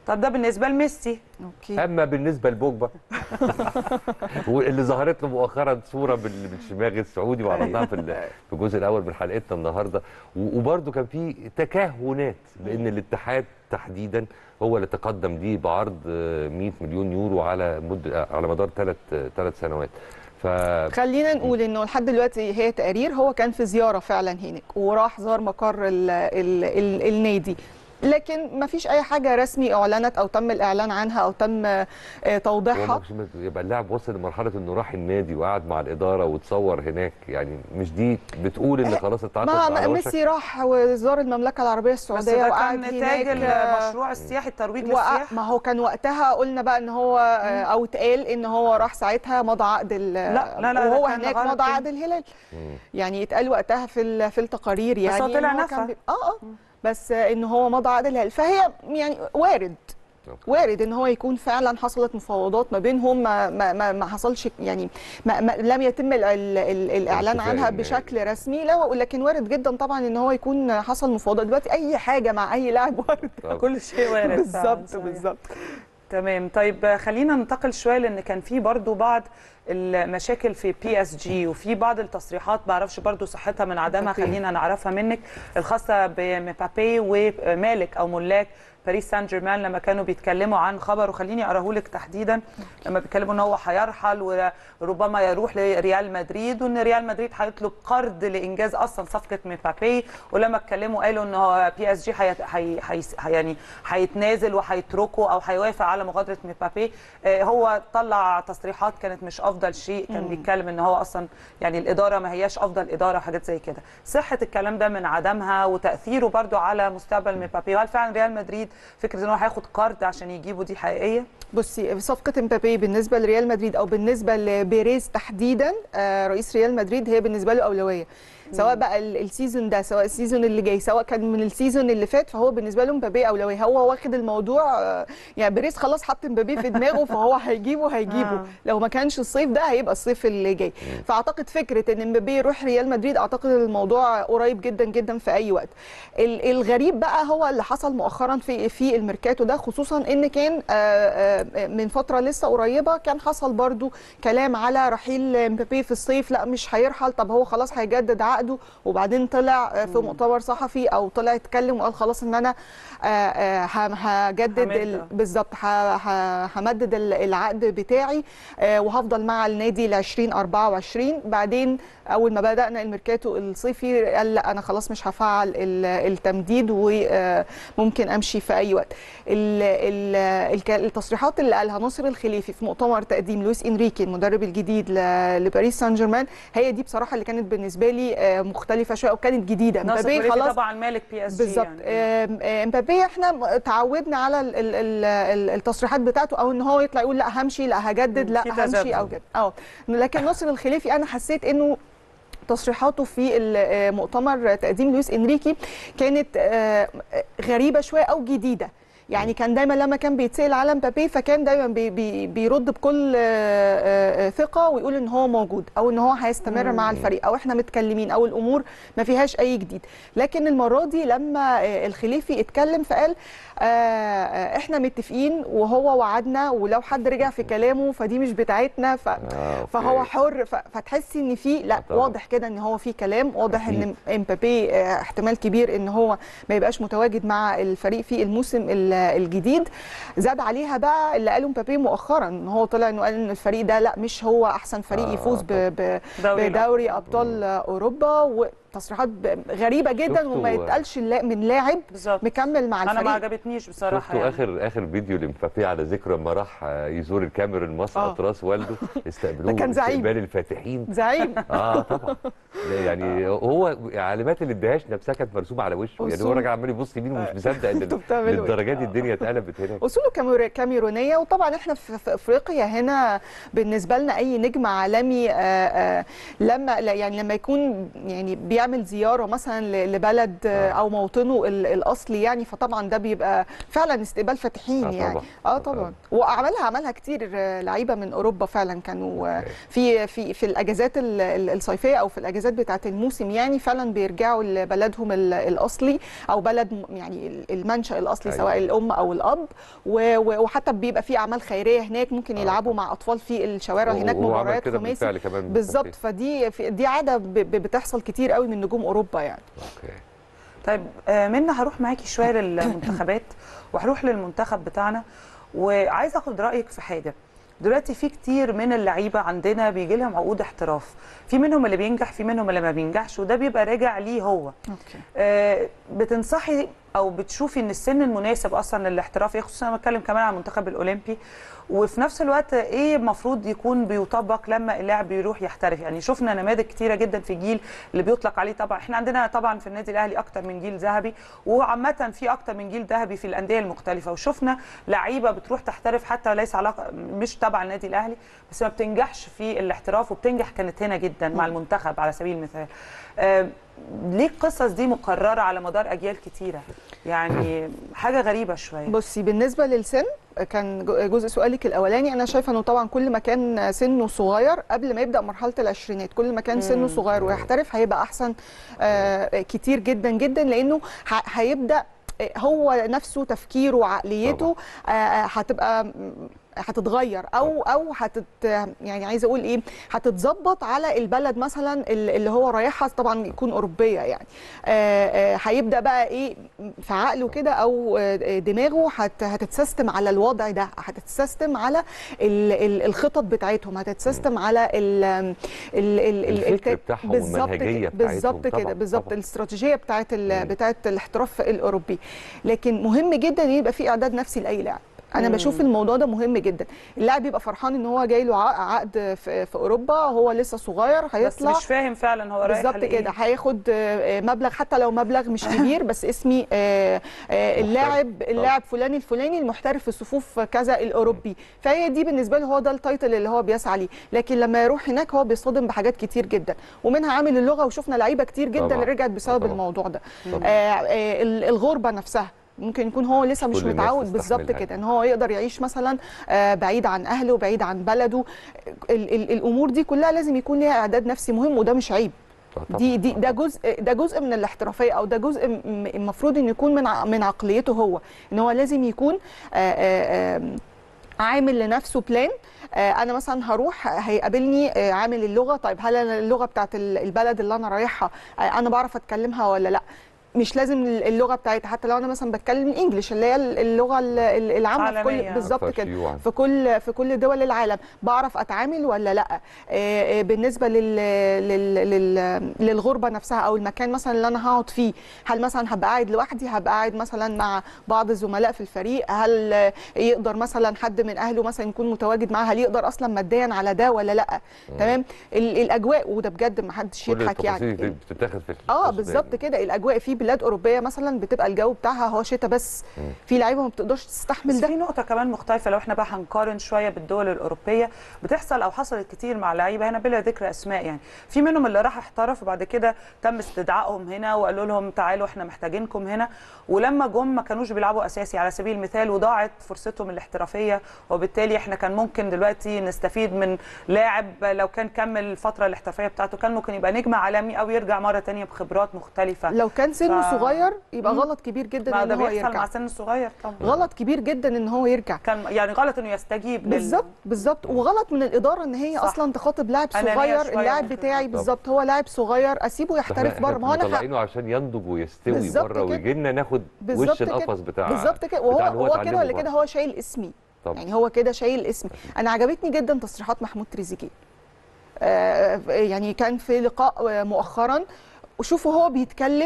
طب ده بالنسبه لميسي اوكي اما بالنسبه لبوجبا واللي ظهرت له مؤخرا صوره بال- بالشماغ السعودي وعرضناها في ال- في الجزء الاول من حلقتنا النهارده و- وبرده كان في تكهنات بان الاتحاد تحديدا هو اللي تقدم دي بعرض آه، 100 مليون يورو على مد على مدار ثلاث ثلاث سنوات ف خلينا نقول انه لحد دلوقتي هي تقارير هو كان في زياره فعلا هناك وراح زار مقر ال ال ال النادي لكن ما فيش اي حاجه رسمي اعلنت او تم الاعلان عنها او تم آه، هو توضيحها مش- يبقى اللاعب وصل لمرحله انه راح النادي وقعد مع الاداره وتصور هناك يعني مش دي بتقول ان خلاص التعاقد ما على ما- وشك؟ ميسي راح وزار المملكه العربيه بس السعوديه ده وقعد كان نتاج هناك آه، المشروع السياحي الترويج وقع- للسياحه ما هو كان وقتها قلنا بقى ان هو آه، او اتقال ان هو راح ساعتها مضى عقد ال- لا، لا، لا، ده وهو كان هناك غلط مضى كده. عقد الهلال مم. يعني اتقال وقتها في ال- في التقارير يعني هو طلع إن نفى. كان بي- اه اه بس آه، ان هو مضى عقد الهلال فهي يعني وارد أوكي. وارد ان هو يكون فعلا حصلت مفاوضات ما بينهم ما ما ما, ما حصلش يعني ما ما لم يتم ال ال ال الاعلان اتفاق عنها النهائي. بشكل رسمي لا لكن وارد جدا طبعا ان هو يكون حصل مفاوضات دلوقتي اي حاجه مع اي لاعب وارد طب. كل شيء وارد فعلاً، بالظبط صحيح. بالظبط تمام طيب خلينا ننتقل شويه لان كان في برضو بعض المشاكل في بي اس جي وفي بعض التصريحات ما اعرفش برضو صحتها من عدمها مبابي. خلينا نعرفها منك الخاصه بمبابي ومالك او ملاك باريس سان جيرمان لما كانوا بيتكلموا عن خبر وخليني اقراه لك تحديدا لما بيتكلموا ان هو هيرحل وربما يروح لريال مدريد وان ريال مدريد هيطلب قرض لانجاز اصلا صفقه مبابي ولما اتكلموا قالوا ان هو بي اس جي هي هي هي يعني هيتنازل وهيتركه او هيوافق على مغادره مبابي آه، هو طلع تصريحات كانت مش افضل شيء كان بيتكلم ان هو اصلا يعني الاداره ما هياش افضل اداره وحاجات زي كده صحه الكلام ده من عدمها وتاثيره برضو على مستقبل مبابي وهل فعلا ريال مدريد فكره ان هو هياخد قرض عشان يجيبه دي حقيقيه بصي صفقة مبابي بالنسبة لريال مدريد أو بالنسبة لبيريز تحديدا آه، رئيس ريال مدريد هي بالنسبة له أولوية سواء بقى ال- السيزون ده سواء السيزون اللي جاي سواء كان من السيزون اللي فات فهو بالنسبة له مبابي أولوية هو واخد الموضوع آه، يعني بيريز خلاص حط مبابي في دماغه فهو هيجيبه هيجيبه آه. لو ما كانش الصيف ده هيبقى الصيف اللي جاي فأعتقد فكرة إن مبابي يروح ريال مدريد أعتقد الموضوع قريب جدا جدا في أي وقت ال- الغريب بقى هو اللي حصل مؤخرا في في الميركاتو ده خصوصا ان كان آه، آه، من فتره لسه قريبه كان حصل برضو كلام على رحيل مبابي في الصيف لا مش هيرحل طب هو خلاص هيجدد عقده وبعدين طلع آه، في مؤتمر صحفي او طلع اتكلم وقال خلاص ان انا آه، آه، ه- هجدد همد. ال- بالظبط ه- ه- همدد ال- العقد بتاعي آه، وهفضل مع النادي ل 2024 بعدين اول ما بدانا الميركاتو الصيفي قال لا انا خلاص مش هفعل ال- التمديد وممكن امشي في اي وقت ال- ال- الك- التصريحات اللي قالها ناصر الخليفي في مؤتمر تقديم لويس انريكي المدرب الجديد ل- لباريس سان جيرمان هي دي بصراحه اللي كانت بالنسبه لي آه، مختلفه شويه وكانت جديده ناصر مبابي خليفي خلاص طبعا مالك بي اس جي بالظبط يعني. آم، آم، مبابي احنا تعودنا على ال- ال- ال- ال- التصريحات بتاعته او ان هو يطلع يقول لا همشي لا هجدد لا في همشي تذبذب. او كده اه لكن ناصر الخليفي انا حسيت انه تصريحاته في ال- آه، مؤتمر تقديم لويس انريكي كانت آه، غريبه شويه او جديده يعني كان دايما لما كان بيتسال على مبابي فكان دايما بي بي بيرد بكل آه، آه، ثقه ويقول ان هو موجود او ان هو هيستمر مع الفريق او احنا متكلمين او الامور ما فيهاش اي جديد لكن المره دي لما آه، الخليفي اتكلم فقال آه، آه، احنا متفقين وهو وعدنا ولو حد رجع في كلامه فدي مش بتاعتنا ف... آه، أوكي. فهو حر ف... فتحسي ان في لا طبعا. واضح كده ان هو في كلام واضح ان أكيد. امبابي آه، احتمال كبير ان هو ما يبقاش متواجد مع الفريق في الموسم ال- الجديد زاد عليها بقى اللي قاله مبابي مؤخرا ان هو طلع انه قال ان الفريق ده لا مش هو احسن فريق آه، يفوز ب... ب... دوري بدوري ابطال اوروبا وتصريحات ب- غريبه جدا شفتوا- وما يتقالش لا- من لاعب بالظبط مكمل مع انا ما الفريق عجبتنيش بصراحه شفتوا يعني. اخر اخر فيديو لمبابي على ذكر لما راح آه، يزور الكاميرون مسقط آه. راس والده استقبلوه ده كان زعيم. استقبال الفاتحين زعيم اه طبعا لا يعني هو علامات الادهاش نفسها كانت مرسومه على وشه يعني هو أصول. راجل عمال يبص يمين ومش مصدق ان انتوا بتعملوا إيه؟ للدرجه دي آه. الدنيا اتقلبت هناك اصوله كاميرو- كاميرونيه وطبعا احنا في, في افريقيا هنا بالنسبه لنا اي نجم عالمي آه، آه، لما لا- يعني لما يكون يعني بيعمل بيعمل زياره مثلا ل- لبلد آه، آه. او موطنه ال- الاصلي يعني فطبعا ده بيبقى فعلا استقبال فاتحين آه يعني طبعاً. اه آه طبعا واعملها عملها كتير آه، لعيبه من اوروبا فعلا كانوا آه، أوكي. في في في الاجازات ال- ال- الصيفيه او في الاجازات بتاعه الموسم يعني فعلا بيرجعوا لبلدهم ال- الاصلي او بلد م- يعني ال- المنشا الاصلي أيوة. سواء الام او الاب و- و- وحتى بيبقى في اعمال خيريه هناك ممكن آه. يلعبوا مع اطفال في الشوارع هناك وهو عمل مباريات كده خماسي بالفعل كمان بالظبط بالتفصيل. فدي في- دي عاده ب- ب- بتحصل كتير قوي من نجوم اوروبا يعني اوكي طيب آه، منى هروح معاكي شويه للمنتخبات وهروح للمنتخب بتاعنا وعايزه اخد رايك في حاجه دلوقتي في كتير من اللعيبه عندنا بيجي لهم عقود احتراف في منهم اللي بينجح في منهم اللي ما بينجحش وده بيبقى راجع ليه هو اوكي آه، بتنصحي او بتشوفي ان السن المناسب اصلا للاحتراف إيه؟ خصوصا انا بتكلم كمان عن المنتخب الاولمبي وفي نفس الوقت ايه المفروض يكون بيطبق لما اللاعب بيروح يحترف يعني شفنا نماذج كتيره جدا في جيل اللي بيطلق عليه طبعا احنا عندنا طبعا في النادي الاهلي اكتر من جيل ذهبي وعامه في اكتر من جيل ذهبي في الانديه المختلفه وشفنا لعيبه بتروح تحترف حتى ليس علاقه مش تبع النادي الاهلي بس ما بتنجحش في الاحتراف وبتنجح كانت هنا جدا مع المنتخب على سبيل المثال آه، ليه القصص دي مكرره على مدار اجيال كتيره يعني حاجه غريبه شويه بصي بالنسبه للسن كان جو- جزء سؤالك الاولاني انا شايفه انه طبعا كل ما كان سنه صغير قبل ما يبدا مرحله العشرينات كل ما كان سنه صغير ويحترف هيبقى احسن آه كتير جدا جدا لانه ه- هيبدا هو نفسه تفكيره وعقليته آه، آه، هتبقى م- هتتغير او او هتت يعني عايزه اقول ايه هتتظبط على البلد مثلا ال- اللي هو رايحها طبعا يكون اوروبيه يعني آه، آه، هيبدا بقى ايه في عقله كده او آه، دماغه هت- هتتسيستم على الوضع ده هتتسيستم على ال- ال- الخطط بتاعتهم هتتسيستم على ال ال ال ال- الفكر الت- بتاعهم بالظبط والمنهجية كده بالظبط بتاعتهم كده طبعاً، بالظبط طبعاً. الاستراتيجيه بتاعت ال- مم. بتاعت الاحتراف الاوروبي لكن مهم جدا ان يبقى في اعداد نفسي لاي لاعب انا مم. بشوف الموضوع ده مهم جدا اللاعب يبقى فرحان ان هو جاي له ع- عقد في, في اوروبا هو لسه صغير بس هيطلع مش فاهم فعلا هو رايح بالظبط لإيه. كده هياخد آه، مبلغ حتى لو مبلغ مش كبير بس اسمي آه، آه، اللاعب اللاعب فلاني الفلاني المحترف في صفوف كذا الاوروبي فهي دي بالنسبه له هو ده التايتل اللي هو بيسعى ليه لكن لما يروح هناك هو بيصطدم بحاجات كتير جدا ومنها عامل اللغه وشفنا لعيبه كتير جدا طبعاً. اللي رجعت بسبب طبعاً. الموضوع ده طبعاً. آه، آه، ال- الغربه نفسها ممكن يكون هو لسه مش كل الناس متعود بالظبط تستحملها. كده ان هو يقدر يعيش مثلا آه، بعيد عن اهله بعيد عن بلده ال- ال- الامور دي كلها لازم يكون ليها اعداد نفسي مهم وده مش عيب طبعاً. دي دي ده جزء ده جزء من الاحترافيه او ده جزء م- المفروض انه يكون من ع- من عقليته هو ان هو لازم يكون آه، آه، آه، عامل لنفسه بلان آه، انا مثلا هروح هيقابلني آه، عامل اللغه طيب هل أنا اللغه بتاعت ال- البلد اللي انا رايحها آه، انا بعرف اتكلمها ولا لا مش لازم اللغه بتاعتها حتى لو انا مثلا بتكلم انجلش اللي هي اللغه ال- ال- العامه في عالمية. كل بالظبط فيهاش كده يوعى. في كل في كل دول العالم بعرف اتعامل ولا لا آه، آه، بالنسبه لل لل لل للغربه نفسها او المكان مثلا اللي انا هقعد فيه هل مثلا هبقى قاعد لوحدي هبقى قاعد مثلا مع بعض الزملاء في الفريق هل آه، يقدر مثلا حد من اهله مثلا يكون متواجد معاه هل يقدر اصلا ماديا على ده ولا لا تمام ال- الاجواء وده بجد ما حدش كل يضحك التفاصيل يعني دي بتتاخد في اه الحسبان. بالظبط كده الاجواء في بلاد اوروبيه مثلا بتبقى الجو بتاعها هو شتاء بس في لعيبه ما بتقدرش تستحمل بس ده في نقطة كمان مختلفة لو احنا بقى هنقارن شوية بالدول الأوروبية بتحصل أو حصلت كتير مع لعيبة هنا بلا ذكر أسماء يعني في منهم اللي راح احترف وبعد كده تم استدعائهم هنا وقالوا لهم تعالوا احنا محتاجينكم هنا ولما جم ما كانوش بيلعبوا أساسي على سبيل المثال وضاعت فرصتهم الاحترافية وبالتالي احنا كان ممكن دلوقتي نستفيد من لاعب لو كان كمل الفترة الاحترافية بتاعته كان ممكن يبقى نجم عالمي أو يرجع مرة تانية بخبرات مختلفة لو كان سنه ف- صغير يبقى مم. غلط كبير جدا ما ان ده هو بيحصل يرجع مع سن صغير طبعا غلط كبير جدا ان هو يرجع كان يعني غلط انه يستجيب لل- بالظبط بالظبط وغلط من الاداره ان هي صح. اصلا تخاطب لاعب أنانية صغير شوية اللاعب ممكن. بتاعي طب. بالظبط هو لاعب صغير اسيبه يحترف إحنا- بره ما هو إحنا انا ح- مطلعينه عشان ينضج ويستوي بالظبط بره كده. ويجي لنا ناخد بالظبط وش كده. القفص بتاع بالظبط كده بتاع وهو اللي هو كده اتعلمه ولا كده بره. هو شايل اسمي طبعا. يعني هو كده شايل اسمي انا عجبتني جدا تصريحات محمود تريزيجيه آه، يعني كان في لقاء آه، مؤخرا وشوفوا هو بيتكلم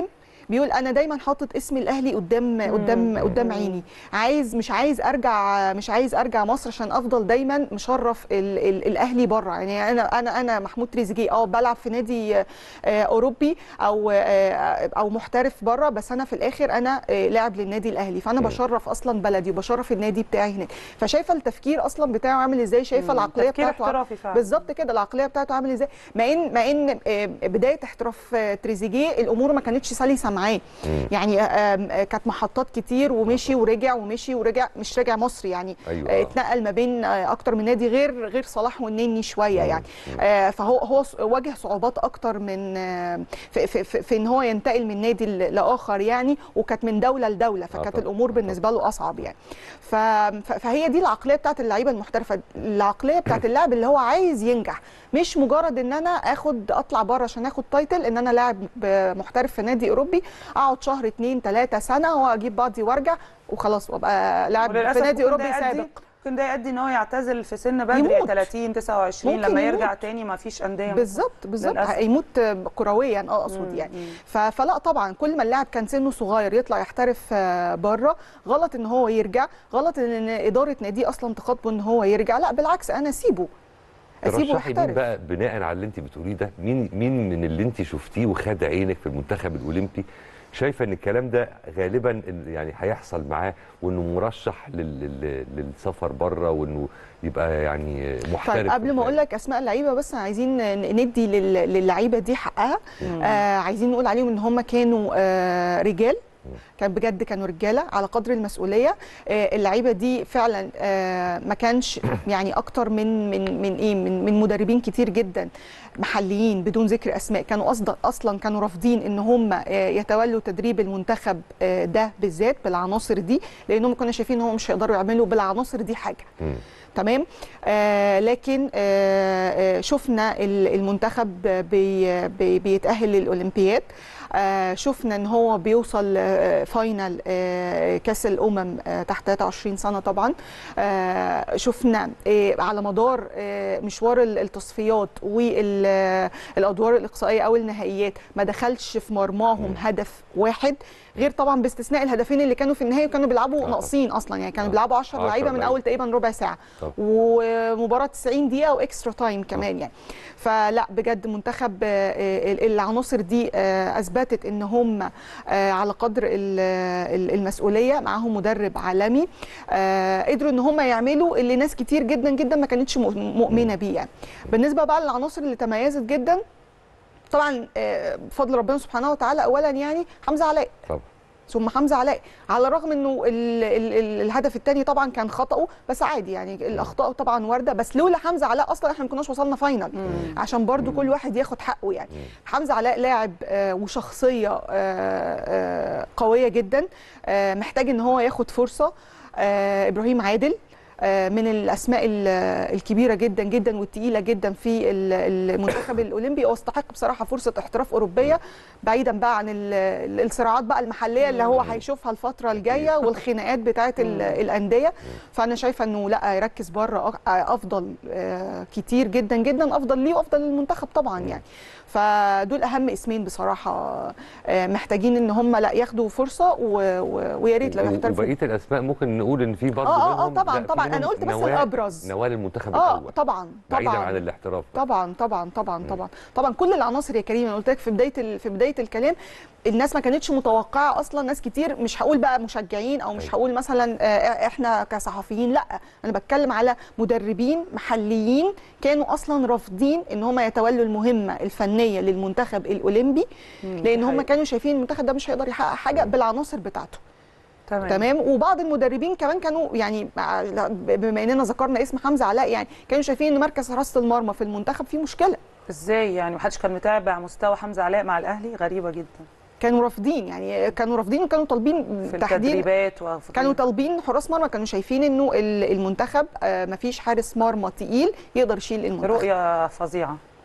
بيقول انا دايما حاطط اسم الاهلي قدام قدام قدام عيني عايز مش عايز ارجع مش عايز ارجع مصر عشان افضل دايما مشرف ال ال الاهلي بره يعني انا انا انا محمود تريزيجيه اه بلعب في نادي آه، اوروبي او آه، او محترف بره بس انا في الاخر انا آه، لاعب للنادي الاهلي فانا بشرف اصلا بلدي وبشرف النادي بتاعي هناك فشايفه التفكير اصلا بتاعه عامل ازاي شايفه العقليه تفكير بتاعته احترافي فعلا. بالظبط كده العقليه بتاعته عامل ازاي مع ان مع ان آه، بدايه احتراف آه، تريزيجيه الامور ما كانتش سلسه معاه يعني آم، آه، كانت محطات كتير ومشي ورجع ومشي ورجع مش راجع مصر يعني أيوة. آه، اتنقل ما بين آه، اكتر من نادي غير غير صلاح والنني شويه يعني آه، فهو هو ص- واجه صعوبات اكتر من آه، في, في, في, في ان هو ينتقل من نادي ل- لاخر يعني وكانت من دوله لدوله فكانت طبعاً. الامور بالنسبه له اصعب يعني ف- ف- فهي دي العقليه بتاعت اللعيبه المحترفه العقليه بتاعت اللاعب اللي هو عايز ينجح مش مجرد ان انا اخد اطلع بره عشان اخد تايتل ان انا لاعب ب- محترف في نادي اوروبي اقعد شهر اتنين تلاته سنه واجيب بعضي وارجع وخلاص وابقى لاعب في وللاسف نادي ممكن ده اوروبي يؤدي- سابق ممكن ده يؤدي ان هو يعتزل في سن بدري يموت. 30 29 ممكن لما يموت. يرجع تاني ما فيش انديه بالظبط بالظبط للأسف. هيموت كرويا اقصد يعني ف- فلا طبعا كل ما اللاعب كان سنه صغير يطلع يحترف بره غلط ان هو يرجع غلط ان اداره ناديه اصلا تخاطبه ان هو يرجع لا بالعكس انا اسيبه اسيبه ترشحي مين يحترف بقى بناء على اللي انت بتقوليه ده مين مين من اللي انت شفتيه وخد عينك في المنتخب الاولمبي شايفه ان الكلام ده غالبا إن- يعني هيحصل معاه وانه مرشح لل- لل- للسفر بره وانه يبقى يعني محترف طيب قبل ما اقول لك اسماء اللعيبه بس عايزين ن- ندي لل- للعيبه دي حقها آه عايزين نقول عليهم ان هم كانوا آه رجال كان بجد كانوا رجاله على قدر المسؤوليه آه اللعيبه دي فعلا آه ما كانش يعني اكتر من من من ايه من, من مدربين كتير جدا محليين بدون ذكر اسماء كانوا اصلا اصلا كانوا رافضين ان هم آه يتولوا تدريب المنتخب آه ده بالذات بالعناصر دي لانهم كنا شايفين ان هم مش هيقدروا يعملوا بالعناصر دي حاجه مم. تمام آه لكن آه آه شفنا ال- المنتخب بي بي بيتأهل للأولمبياد آه شفنا ان هو بيوصل آه فاينل آه كاس الامم آه تحت 23 سنه طبعا آه شفنا آه على مدار آه مشوار ال- التصفيات والادوار الاقصائيه او النهائيات ما دخلش في مرماهم هدف واحد غير طبعا باستثناء الهدفين اللي كانوا في النهائي وكانوا بيلعبوا آه. ناقصين اصلا يعني كانوا آه. بيلعبوا 10 10 لعيبه من لعيبة. اول تقريبا ربع ساعه طب. ومباراه 90 دقيقه واكسترا تايم كمان يعني فلا بجد منتخب آه، آه، العناصر دي آه، اثبتت ان هم آه، على قدر ال- ال- المسؤوليه معاهم مدرب عالمي آه، قدروا ان هم يعملوا اللي ناس كتير جدا جدا ما كانتش مؤ- مؤمنه بيه يعني بالنسبه بقى للعناصر اللي تميزت جدا طبعا آه، بفضل ربنا سبحانه وتعالى اولا يعني حمزه علاء طبعا ثم حمزه علاء على الرغم انه ال ال ال الهدف الثاني طبعا كان خطأه بس عادي يعني الاخطاء طبعا وارده بس لولا حمزه علاء اصلا احنا ما كناش وصلنا فاينل عشان برضو كل واحد ياخد حقه يعني حمزه علاء لاعب آه، وشخصيه آه، آه، قويه جدا آه، محتاج ان هو ياخد فرصه آه، ابراهيم عادل آه، من الاسماء ال- الكبيره جدا جدا والتقيله جدا في ال- المنتخب الاولمبي واستحق بصراحه فرصه احتراف اوروبيه بعيدا بقى عن ال- الصراعات بقى المحليه اللي هو هيشوفها الفتره الجايه والخناقات بتاعه ال- الانديه فانا شايفه انه لا يركز بره أك- افضل آه، كتير جدا جدا افضل ليه وافضل للمنتخب طبعا يعني فدول اهم اسمين بصراحه آه، محتاجين ان هم لا ياخدوا فرصه و- و- ويا ريت لو و- يحترفوا وبقيه الاسماء ممكن نقول ان في برضه آه، آه، آه، منهم طبعاً، لا، في طبعاً. أنا منهم قلت بس نواة- الأبرز. نواه للمنتخب اه الاول طبعا بعيدا طبعا عن الاحتراف طبعا طبعا طبعا طبعا طبعا كل العناصر يا كريم انا قلت لك في بدايه ال- في بدايه الكلام الناس ما كانتش متوقعه اصلا ناس كتير مش هقول بقى مشجعين او مش أيوة. هقول مثلا آه، احنا كصحفيين لا انا بتكلم على مدربين محليين كانوا اصلا رافضين ان هم يتولوا المهمه الفنيه للمنتخب الاولمبي لان هم حقيقي. كانوا شايفين المنتخب ده مش هيقدر يحقق حاجه بالعناصر بتاعته تمام تمام وبعض المدربين كمان كانوا يعني مع- لا، بما اننا ذكرنا اسم حمزه علاء يعني كانوا شايفين ان مركز حراسه المرمى في المنتخب فيه مشكله ازاي يعني محدش كان متابع مستوى حمزه علاء مع الاهلي غريبه جدا كانوا رافضين يعني كانوا رافضين وكانوا طالبين في تحديد التدريبات وفي كانوا طالبين حراس مرمى كانوا شايفين انه ال- المنتخب آه، مفيش حارس مرمى تقيل يقدر يشيل المنتخب رؤيه فظيعه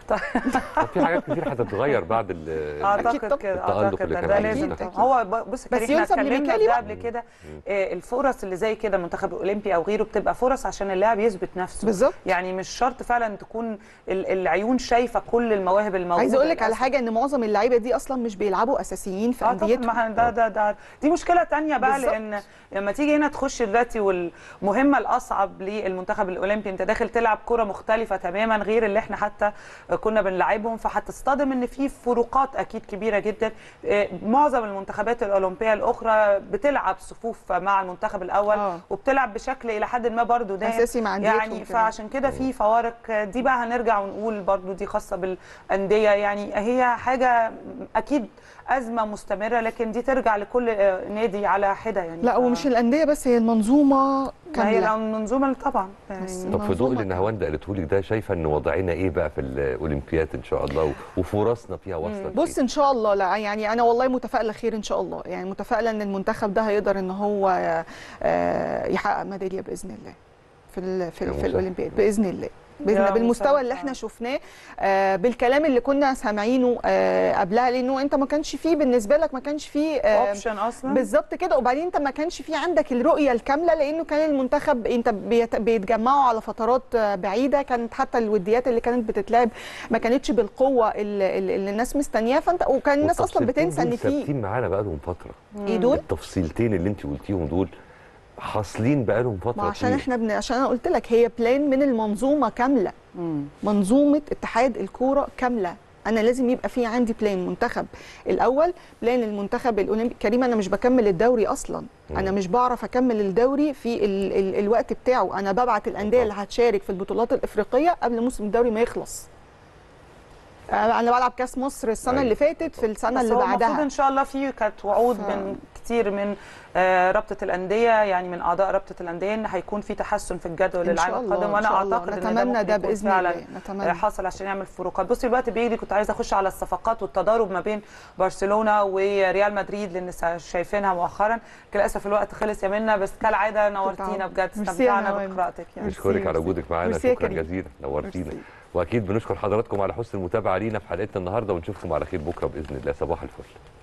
طب في حاجات كتير هتتغير بعد ال- اعتقد طبعاً. كده التألق اعتقد اللي ده, كان ده عليه لازم ده. طبعاً. هو ب- بص بس كده احنا ينسب اتكلمنا لميكالي في ده بقى. قبل كده آه، الفرص اللي زي كده المنتخب الاولمبي او غيره بتبقى فرص عشان اللاعب يثبت نفسه بالظبط. يعني مش شرط فعلا تكون ال- العيون شايفه كل المواهب الموجوده عايزه اقول لك على للأسف. حاجه ان معظم اللعيبه دي اصلا مش بيلعبوا اساسيين في اه طبعا انديتهم ما ده ده ده دي مشكله تانية بقى بالظبط. لان لما تيجي هنا تخش دلوقتي والمهمه الاصعب للمنتخب الاولمبي انت داخل تلعب كره مختلفه تماما غير اللي احنا حتى كنا بنلعبهم فهتصطدم ان في فروقات اكيد كبيره جدا آه، معظم المنتخبات الاولمبيه الاخرى بتلعب صفوف مع المنتخب الاول آه. وبتلعب بشكل الى حد ما برضو ده أساسي مع أنديتهم يعني كمان. فعشان كده في فوارق دي بقى هنرجع ونقول برضو دي خاصه بالانديه يعني هي حاجه اكيد ازمه مستمره لكن دي ترجع لكل آه، نادي على حده يعني لا ف- ومش الانديه بس هي المنظومه ما هي كامله المنظومه طبعا يعني بس. طب في ضوء منظومة اللي نهاوند قالته لك ده شايفه ان وضعنا ايه بقى في الاولمبياد ان شاء الله و- وفرصنا فيها واصله بص لفين؟ ان شاء الله لا يعني انا والله متفائله خير ان شاء الله يعني متفائله ان المنتخب ده هيقدر ان هو آه، يحقق ميداليه باذن الله في ال في, يا ال في مسهل. الاولمبياد باذن الله باذن يا الله بالمستوى مسهل. اللي احنا شفناه آه، بالكلام اللي كنا سامعينه آه، قبلها لانه انت ما كانش فيه بالنسبه لك ما كانش فيه آه، اوبشن اصلا بالظبط كده وبعدين انت ما كانش في عندك الرؤيه الكامله لانه كان المنتخب انت بيت- بيتجمعوا على فترات آه، بعيده كانت حتى الوديات اللي كانت بتتلعب ما كانتش بالقوه اللي, اللي الناس مستنياه فانت وكان الناس اصلا والتفصيلتين بتنسى ان دول في ثابتين معانا بقالهم فتره ايه دول التفصيلتين اللي انت قلتيهم دول حاصلين بقالهم فتره ما عشان طويلة. احنا بن... عشان انا قلت لك هي بلان من المنظومه كامله مم. منظومه اتحاد الكوره كامله انا لازم يبقى في عندي بلان منتخب الاول بلان المنتخب الاولمبي كريم انا مش بكمل الدوري اصلا انا مم. مش بعرف اكمل الدوري في ال... ال... الوقت بتاعه انا ببعت الانديه اللي هتشارك في البطولات الافريقيه قبل موسم الدوري ما يخلص آه، انا بلعب كاس مصر السنه أيوة. اللي فاتت في السنه بس اللي هو المفروض بعدها ان شاء الله في كانت وعود ف- من كتير من آه، رابطه الانديه يعني من اعضاء رابطه الانديه ان هيكون في تحسن في الجدول إن شاء العام الله، القادم إن وانا شاء الله. اعتقد ان نتمنى ممكن ده يكون بإذن فعلا الله، نتمنى. آه، حصل عشان يعمل فروقات بصي الوقت بيجري كنت عايزه اخش على الصفقات والتضارب ما بين برشلونه وريال مدريد لان سا- شايفينها مؤخرا لكن للاسف الوقت خلص يا منى بس كالعاده نورتينا بجد ميرسي يا استمتعنا نوال. بقراءتك يعني ميرسي، نشكرك على ميرسي. وجودك معانا ميرسي يا شكرا كريم. جزيلا نورتينا ميرسي. واكيد بنشكر حضراتكم على حسن المتابعه لينا في حلقتنا النهارده ونشوفكم على خير بكره باذن الله صباح الفل